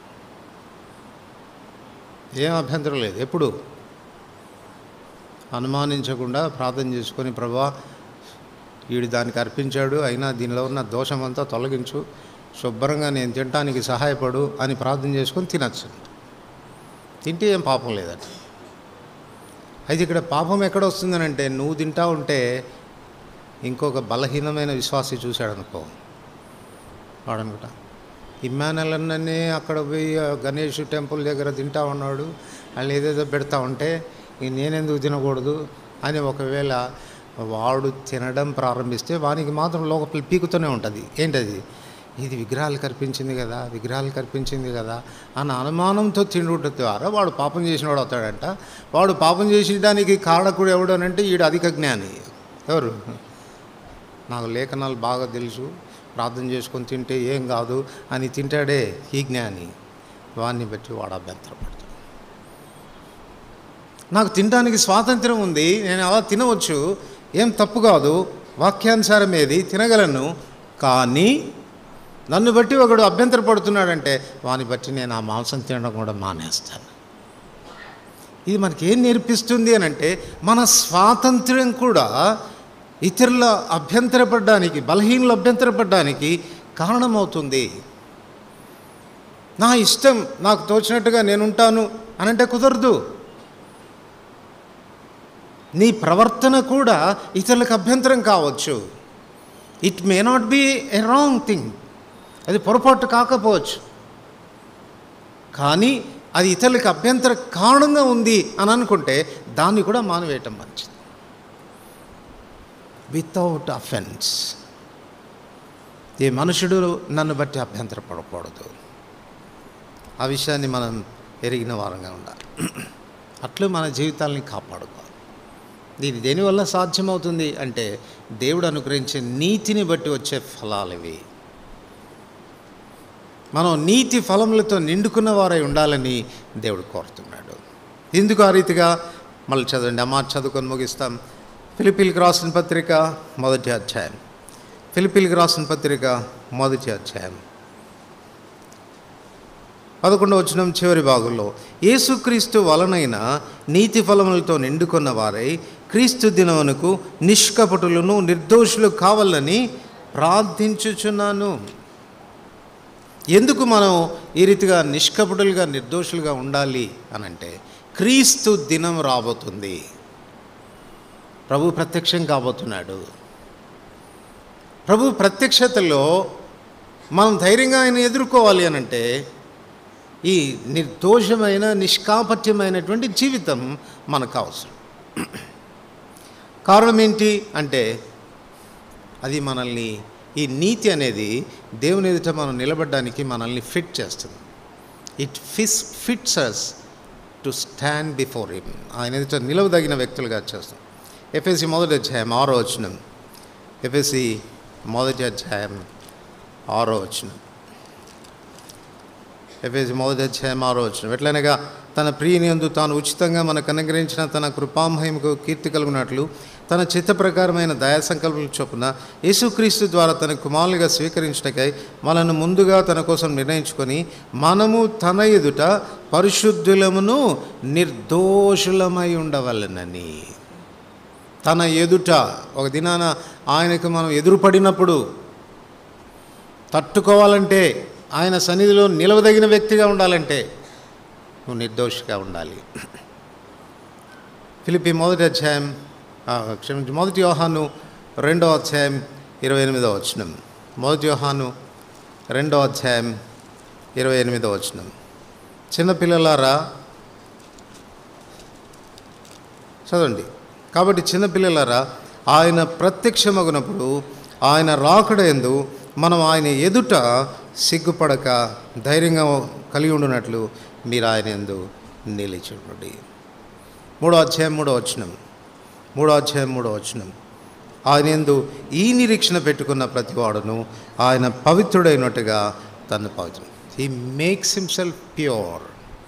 ఏం అభ్యంతరం లేదు ఎప్పుడు అనుమానించకుండా ప్రార్థన చేసుకొని ప్రభా వీడు దానికి అర్పించాడు అయినా దీనిలో ఉన్న దోషమంతా తొలగించు శుభ్రంగా నేను తినటానికి సహాయపడు అని ప్రార్థన చేసుకొని తినచ్చు తింటే ఏం పాపం లేదట అయితే ఇక్కడ పాపం ఎక్కడ వస్తుందనంటే నువ్వు తింటా ఉంటే ఇంకొక బలహీనమైన విశ్వాసి చూశాడు అనుకో వాడనుకుంటా ఇమ్మానెలన్ననే అక్కడ పోయి ఆ గణేష్ టెంపుల్ దగ్గర తింటా ఉన్నాడు వాళ్ళు ఏదేదో పెడతా ఉంటే "ఈ నేనెందుకు తినకూడదు అని ఒకవేళ వాడు తినడం ప్రారంభిస్తే వానికి మాత్రం లోపల పీకుతూనే ఉంటుంది ఏంటది ఇది విగ్రహాలు కల్పించింది కదా విగ్రహాలు కల్పించింది కదా అన్న అనుమానంతో తిండుట ద్వారా వాడు పాపం చేసినవాడు అవుతాడంట వాడు పాపం చేసేదానికి కారకుడు ఎవడు అని అంటే ఈడు అధిక జ్ఞాని ఎవరు నాకు లేఖనాలు బాగా తెలుసు ప్రార్థన చేసుకొని తింటే ఏం కాదు అని తింటాడే ఈ జ్ఞాని వాడిని బట్టి వాడు అభ్యంతరపడతాడు నాకు తినడానికి స్వాతంత్రం ఉంది నేను అలా తినవచ్చు ఏం తప్పు కాదు వాక్యానుసారం ఏది తినగలను కానీ నన్ను బట్టి ఒకడు అభ్యంతరపడుతున్నాడంటే వాని బట్టి నేను ఆ మాంసం తినడం కూడా మానేస్తాను ఇది మనకి ఏం నేర్పిస్తుంది అని అంటే మన స్వాతంత్ర్యం కూడా ఇతరుల అభ్యంతరపడడానికి బలహీనలు అభ్యంతరపడడానికి కారణమవుతుంది నా ఇష్టం నాకు తోచినట్టుగా నేనుంటాను అనంటే కుదరదు నీ ప్రవర్తన కూడా ఇతరులకు అభ్యంతరం కావచ్చు it may not be a wrong thing అది పొరపాటు కాకపోవచ్చు కానీ అది ఇతరులకు అభ్యంతర కారణంగా ఉంది అని అనుకుంటే దాన్ని కూడా మానివేయటం మంచిది వితౌట్ అఫెన్స్ ఈ మనుషుడు నన్ను బట్టి అభ్యంతరపడకూడదు ఆ విషయాన్ని మనం ఎరిగిన వారంగా ఉండాలి అట్లు మన జీవితాలని కాపాడుకోవాలి దీని దేనివల్ల సాధ్యమవుతుంది అంటే దేవుడు అనుగ్రహించే నీతిని బట్టి వచ్చే ఫలాలు ఇవి మనం నీతి ఫలములతో నిండుకున్న వారై ఉండాలని దేవుడు కోరుతున్నాడు ఎందుకు ఆ రీతిగా మళ్ళీ చదవండి అమ్మ చదువుకొని ముగిస్తాం ఫిలిపిల్కి రాసిన పత్రిక మొదటి అధ్యాయం ఫిలిపిల్కి రాసిన పత్రిక మొదటి అధ్యాయం పదకొండవ వచనం చివరి భాగంలో యేసుక్రీస్తు వలనైన నీతి ఫలములతో నిండుకున్న వారై క్రీస్తు దినమునకు నిష్కపటులను నిర్దోషులు కావాలని ప్రార్థించుచున్నాను ఎందుకు మనం ఈ రీతిగా నిష్కపటులుగా నిర్దోషులుగా ఉండాలి అనంటే క్రీస్తు దినం రాబోతుంది ప్రభు ప్రత్యక్షం కాబోతున్నాడు ప్రభు ప్రత్యక్షతలో మనం ధైర్యంగా ఆయన ఎదుర్కోవాలి అనంటే ఈ నిర్దోషమైన నిష్కాపట్యమైనటువంటి జీవితం మనకు అవసరం కారణం ఏంటి అంటే అది మనల్ని ఈ నీతి అనేది దేవుని ఎదుట మనం నిలబడడానికి మనల్ని ఫిట్ చేస్తుంది it fits fits us to stand before him ఆయన ఎదుట నిలవదగిన వ్యక్తులుగా చేస్తాం ఎఫ్ఎసి మొదటి అధ్యాయం ఆరో వచనం ఎఫ్ఎసి మొదటి అధ్యాయం ఆరో వచనం ఎఫ్ఎసి మొదటి అధ్యాయం ఆరో వచనం ఎట్లనగా తన ప్రియనియందు తాను ఉచితంగా మనకు అనుగ్రహించిన తన కృపామహిమకు కీర్తి కలుగునట్లు తన చిత్త ప్రకారమైన దయా సంకల్పం చొప్పున యేసుక్రీస్తు ద్వారా తన కుమారులుగా స్వీకరించటకై మనను ముందుగా తన కోసం నిర్ణయించుకొని మనము తన ఎదుట పరిశుద్ధులమును నిర్దోషులమై ఉండవలనని తన ఎదుట ఒక దినాన ఆయనకు మనం ఎదురుపడినప్పుడు తట్టుకోవాలంటే ఆయన సన్నిధిలో నిలవదగిన వ్యక్తిగా ఉండాలంటే నువ్వు నిర్దోషిగా ఉండాలి ఫిలిపి మొదటి అధ్యాయం ఆ, క్షమించి మొదటి యోహాను రెండో అధ్యాయం ఇరవై ఎనిమిదో వచనం మొదటి యోహాను రెండో అధ్యాయం ఇరవై ఎనిమిదో వచనం చిన్నపిల్లలారా చదవండి కాబట్టి చిన్నపిల్లలారా ఆయన ప్రత్యక్షమగునప్పుడు ఆయన రాకడ ఎందు మనం ఆయన ఎదుట సిగ్గుపడక ధైర్యంగా కలిగి ఉండునట్లు మీరు ఆయన ఎందు నిలిచి ఉండండి మూడో అధ్యాయం మూడో వచనం మూడో అధ్యాయం మూడో వచనం ఆయన ఎందు ఈ నిరీక్షణ పెట్టుకున్న ప్రతివాడును ఆయన పవిత్రుడైనట్టుగా తను పవిత్రం హీ మేక్స్ హిమ్సెల్ఫ్ ప్యూర్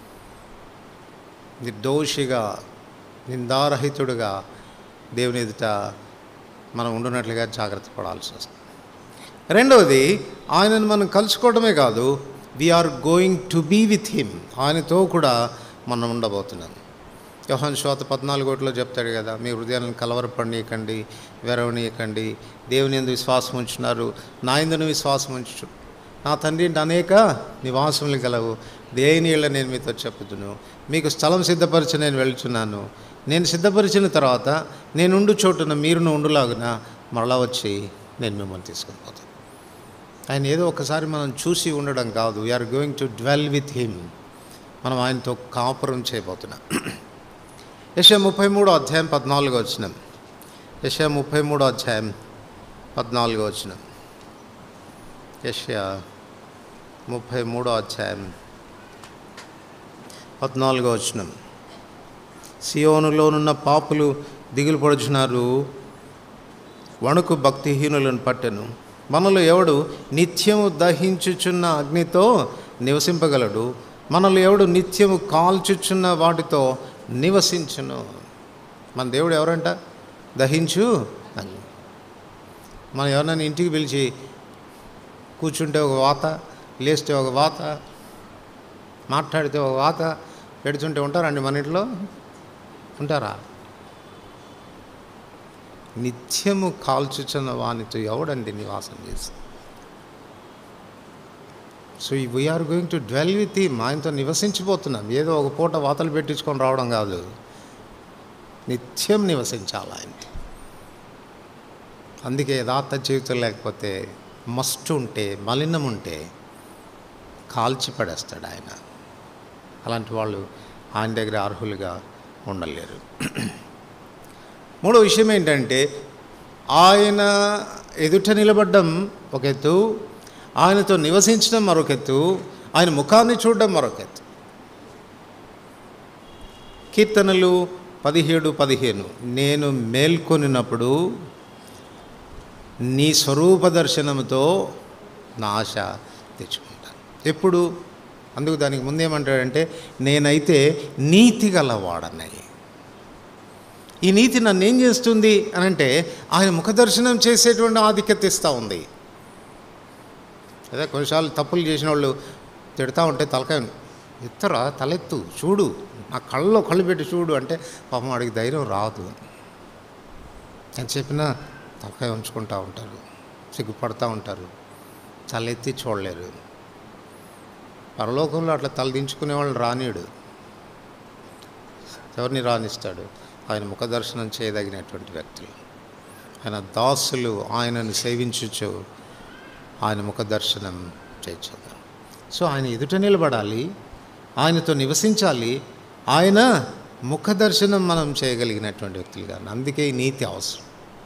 నిర్దోషిగా నిందారహితుడుగా దేవుని ఎదుట మనం ఉండునట్లుగా జాగ్రత్త పడాల్సి వస్తుంది రెండవది ఆయనను మనం కలుసుకోవడమే కాదు we are going to be with him ఆయనతో కూడా మనం ఉండబోతున్నాం యోహాన్ శ్వాత పద్నాలుగోట్లో చెప్తాడు కదా మీ హృదయాలను కలవరపడనీయకండి వెరవనీయకండి దేవుని ఎందు విశ్వాసం ఉంచున్నారు నా ఎందును విశ్వాసం ఉంచు నా తండ్రి ఇంటి అనేక నివాసములు గలవు దేని ఇళ్ళ నేను మీతో చెప్పుదును మీకు స్థలం సిద్ధపరిచి నేను వెళ్తున్నాను నేను సిద్ధపరిచిన తర్వాత నేనుండు చోటున మీరును ఉండులాగున మరలా వచ్చి నేను మిమ్మల్ని తీసుకొని పోతాను ఆయన ఏదో ఒకసారి మనం చూసి ఉండడం కాదు we are going to dwell with him మనం ఆయనతో కాపురం చేయబోతున్నాం యశ ముప్పై మూడో అధ్యాయం పద్నాలుగో వచ్చినాం యశ ముప్పై మూడో అధ్యాయం పద్నాలుగో వచ్చినాం యశ ముప్పై మూడో అధ్యాయం పద్నాలుగో వచ్చినాం సియోనులోనున్న పాపులు దిగులు పడుచున్నారు వణుకు భక్తిహీనులను పట్టెను మనలో ఎవడు నిత్యము దహించుచున్న అగ్నితో నివసింపగలడు మనలో ఎవడు నిత్యము కాల్చుచున్న వాటితో నివసించును మన దేవుడు ఎవరంట దహించు అగ్ని మనం ఎవరైనా ఇంటికి పిలిచి కూర్చుంటే ఒక వాత లేస్తే ఒక వాత మాట్లాడితే ఒక వాత పెడుతుంటే ఉంటారండి మన ఇంట్లో ఉంటారా నిత్యము కాల్చుచున్న వానితో ఎవడండి నివాసం చేసి so we are going to dwell with him ఆయనతో నివసించిపోతున్నాం ఏదో ఒక పూట వాతలు పెట్టించుకొని రావడం కాదు నిత్యం నివసించాలి ఆయన అందుకే యథార్థ జీవితం లేకపోతే మస్ట్ ఉంటే మలినం ఉంటే కాల్చి పడేస్తాడు ఆయన అలాంటి వాళ్ళు ఆయన దగ్గర అర్హులుగా ఉండలేరు మూడో విషయం ఏంటంటే ఆయన ఎదుట నిలబడ్డం ఒక ఎత్తు ఆయనతో నివసించడం మరొక ఎత్తు ఆయన ముఖాన్ని చూడడం మరొక ఎత్తు కీర్తనలు పదిహేడు పదిహేను నేను మేల్కొనినప్పుడు నీ స్వరూప దర్శనంతో నా ఆశ తెచ్చుకుంటాను ఎప్పుడు అందుకు దానికి ముందేమంటాడంటే నేనైతే నీతి గలవాడన్నాయి ఈ నీతి నన్ను ఏం చేస్తుంది అని అంటే ఆయన ముఖదర్శనం చేసేటువంటి ఆధిక్యత ఇస్తూ ఉంది అదే కొన్నిసార్లు తప్పులు చేసిన వాళ్ళు తిడతా ఉంటే తలకాయ ఎత్తరా తలెత్తు చూడు నా కళ్ళలో కళ్ళు పెట్టి చూడు అంటే పాపం వాడికి ధైర్యం రాదు అని చెప్పినా తలకాయ ఉంచుకుంటూ ఉంటారు సిగ్గుపడతా ఉంటారు తలెత్తి చూడలేరు పరలోకంలో అట్లా తలదించుకునే వాళ్ళు రానీడు ఎవరిని రాణిస్తాడు ఆయన ముఖదర్శనం చేయదగినటువంటి వ్యక్తులు ఆయన దాసులు ఆయనను సేవించుచు ఆయన ముఖదర్శనం చేయొచ్చు సో ఆయన ఎదుట నిలబడాలి ఆయనతో నివసించాలి ఆయన ముఖ దర్శనం మనం చేయగలిగినటువంటి వ్యక్తులుగా అందుకే ఈ నీతి అవసరం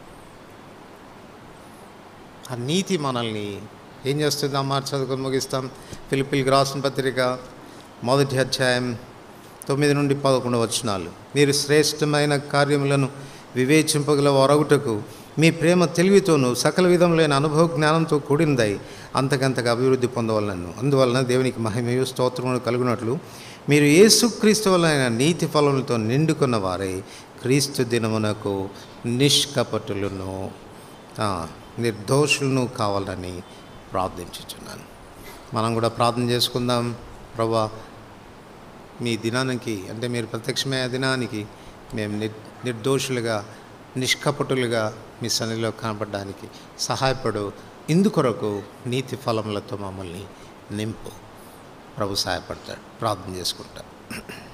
ఆ నీతి మనల్ని ఏం చేస్తుంది అమ్మ చదువుకొని ముగిస్తాం ఫిలిపిల్కి రాసిన పత్రిక మొదటి అధ్యాయం తొమ్మిది నుండి పదకొండు వచనాలు మీరు శ్రేష్టమైన కార్యములను వివేచింపగల వరగుటకు మీ ప్రేమ తెలివితోనూ సకల విధములైన అనుభవ జ్ఞానంతో కూడినదై అంతకంతగా అభివృద్ధి పొందవలను అందువలన దేవునికి మహిమయు స్తోత్రములు కలుగునట్లు మీరు యేసుక్రీస్తు వలన నీతి ఫలములతో నిండుకున్న వారై క్రీస్తు దినమునకు నిష్కపటులను ఆ, నిర్దోషులను కావాలని ప్రార్థించుచున్నాను మనం కూడా ప్రార్థన చేసుకుందాం ప్రభా మీ దినానికి అంటే మీరు ప్రత్యక్షమయ్యే దినానికి మేము నిర్ నిర్దోషులుగా నిష్కపటులుగా మీ సన్నిధిలో కనపడడానికి సహాయపడు ఇందుకొరకు నీతి ఫలములతో మమ్మల్ని నింపు ప్రభు సహాయపడతాడు ప్రార్థన చేసుకుంటా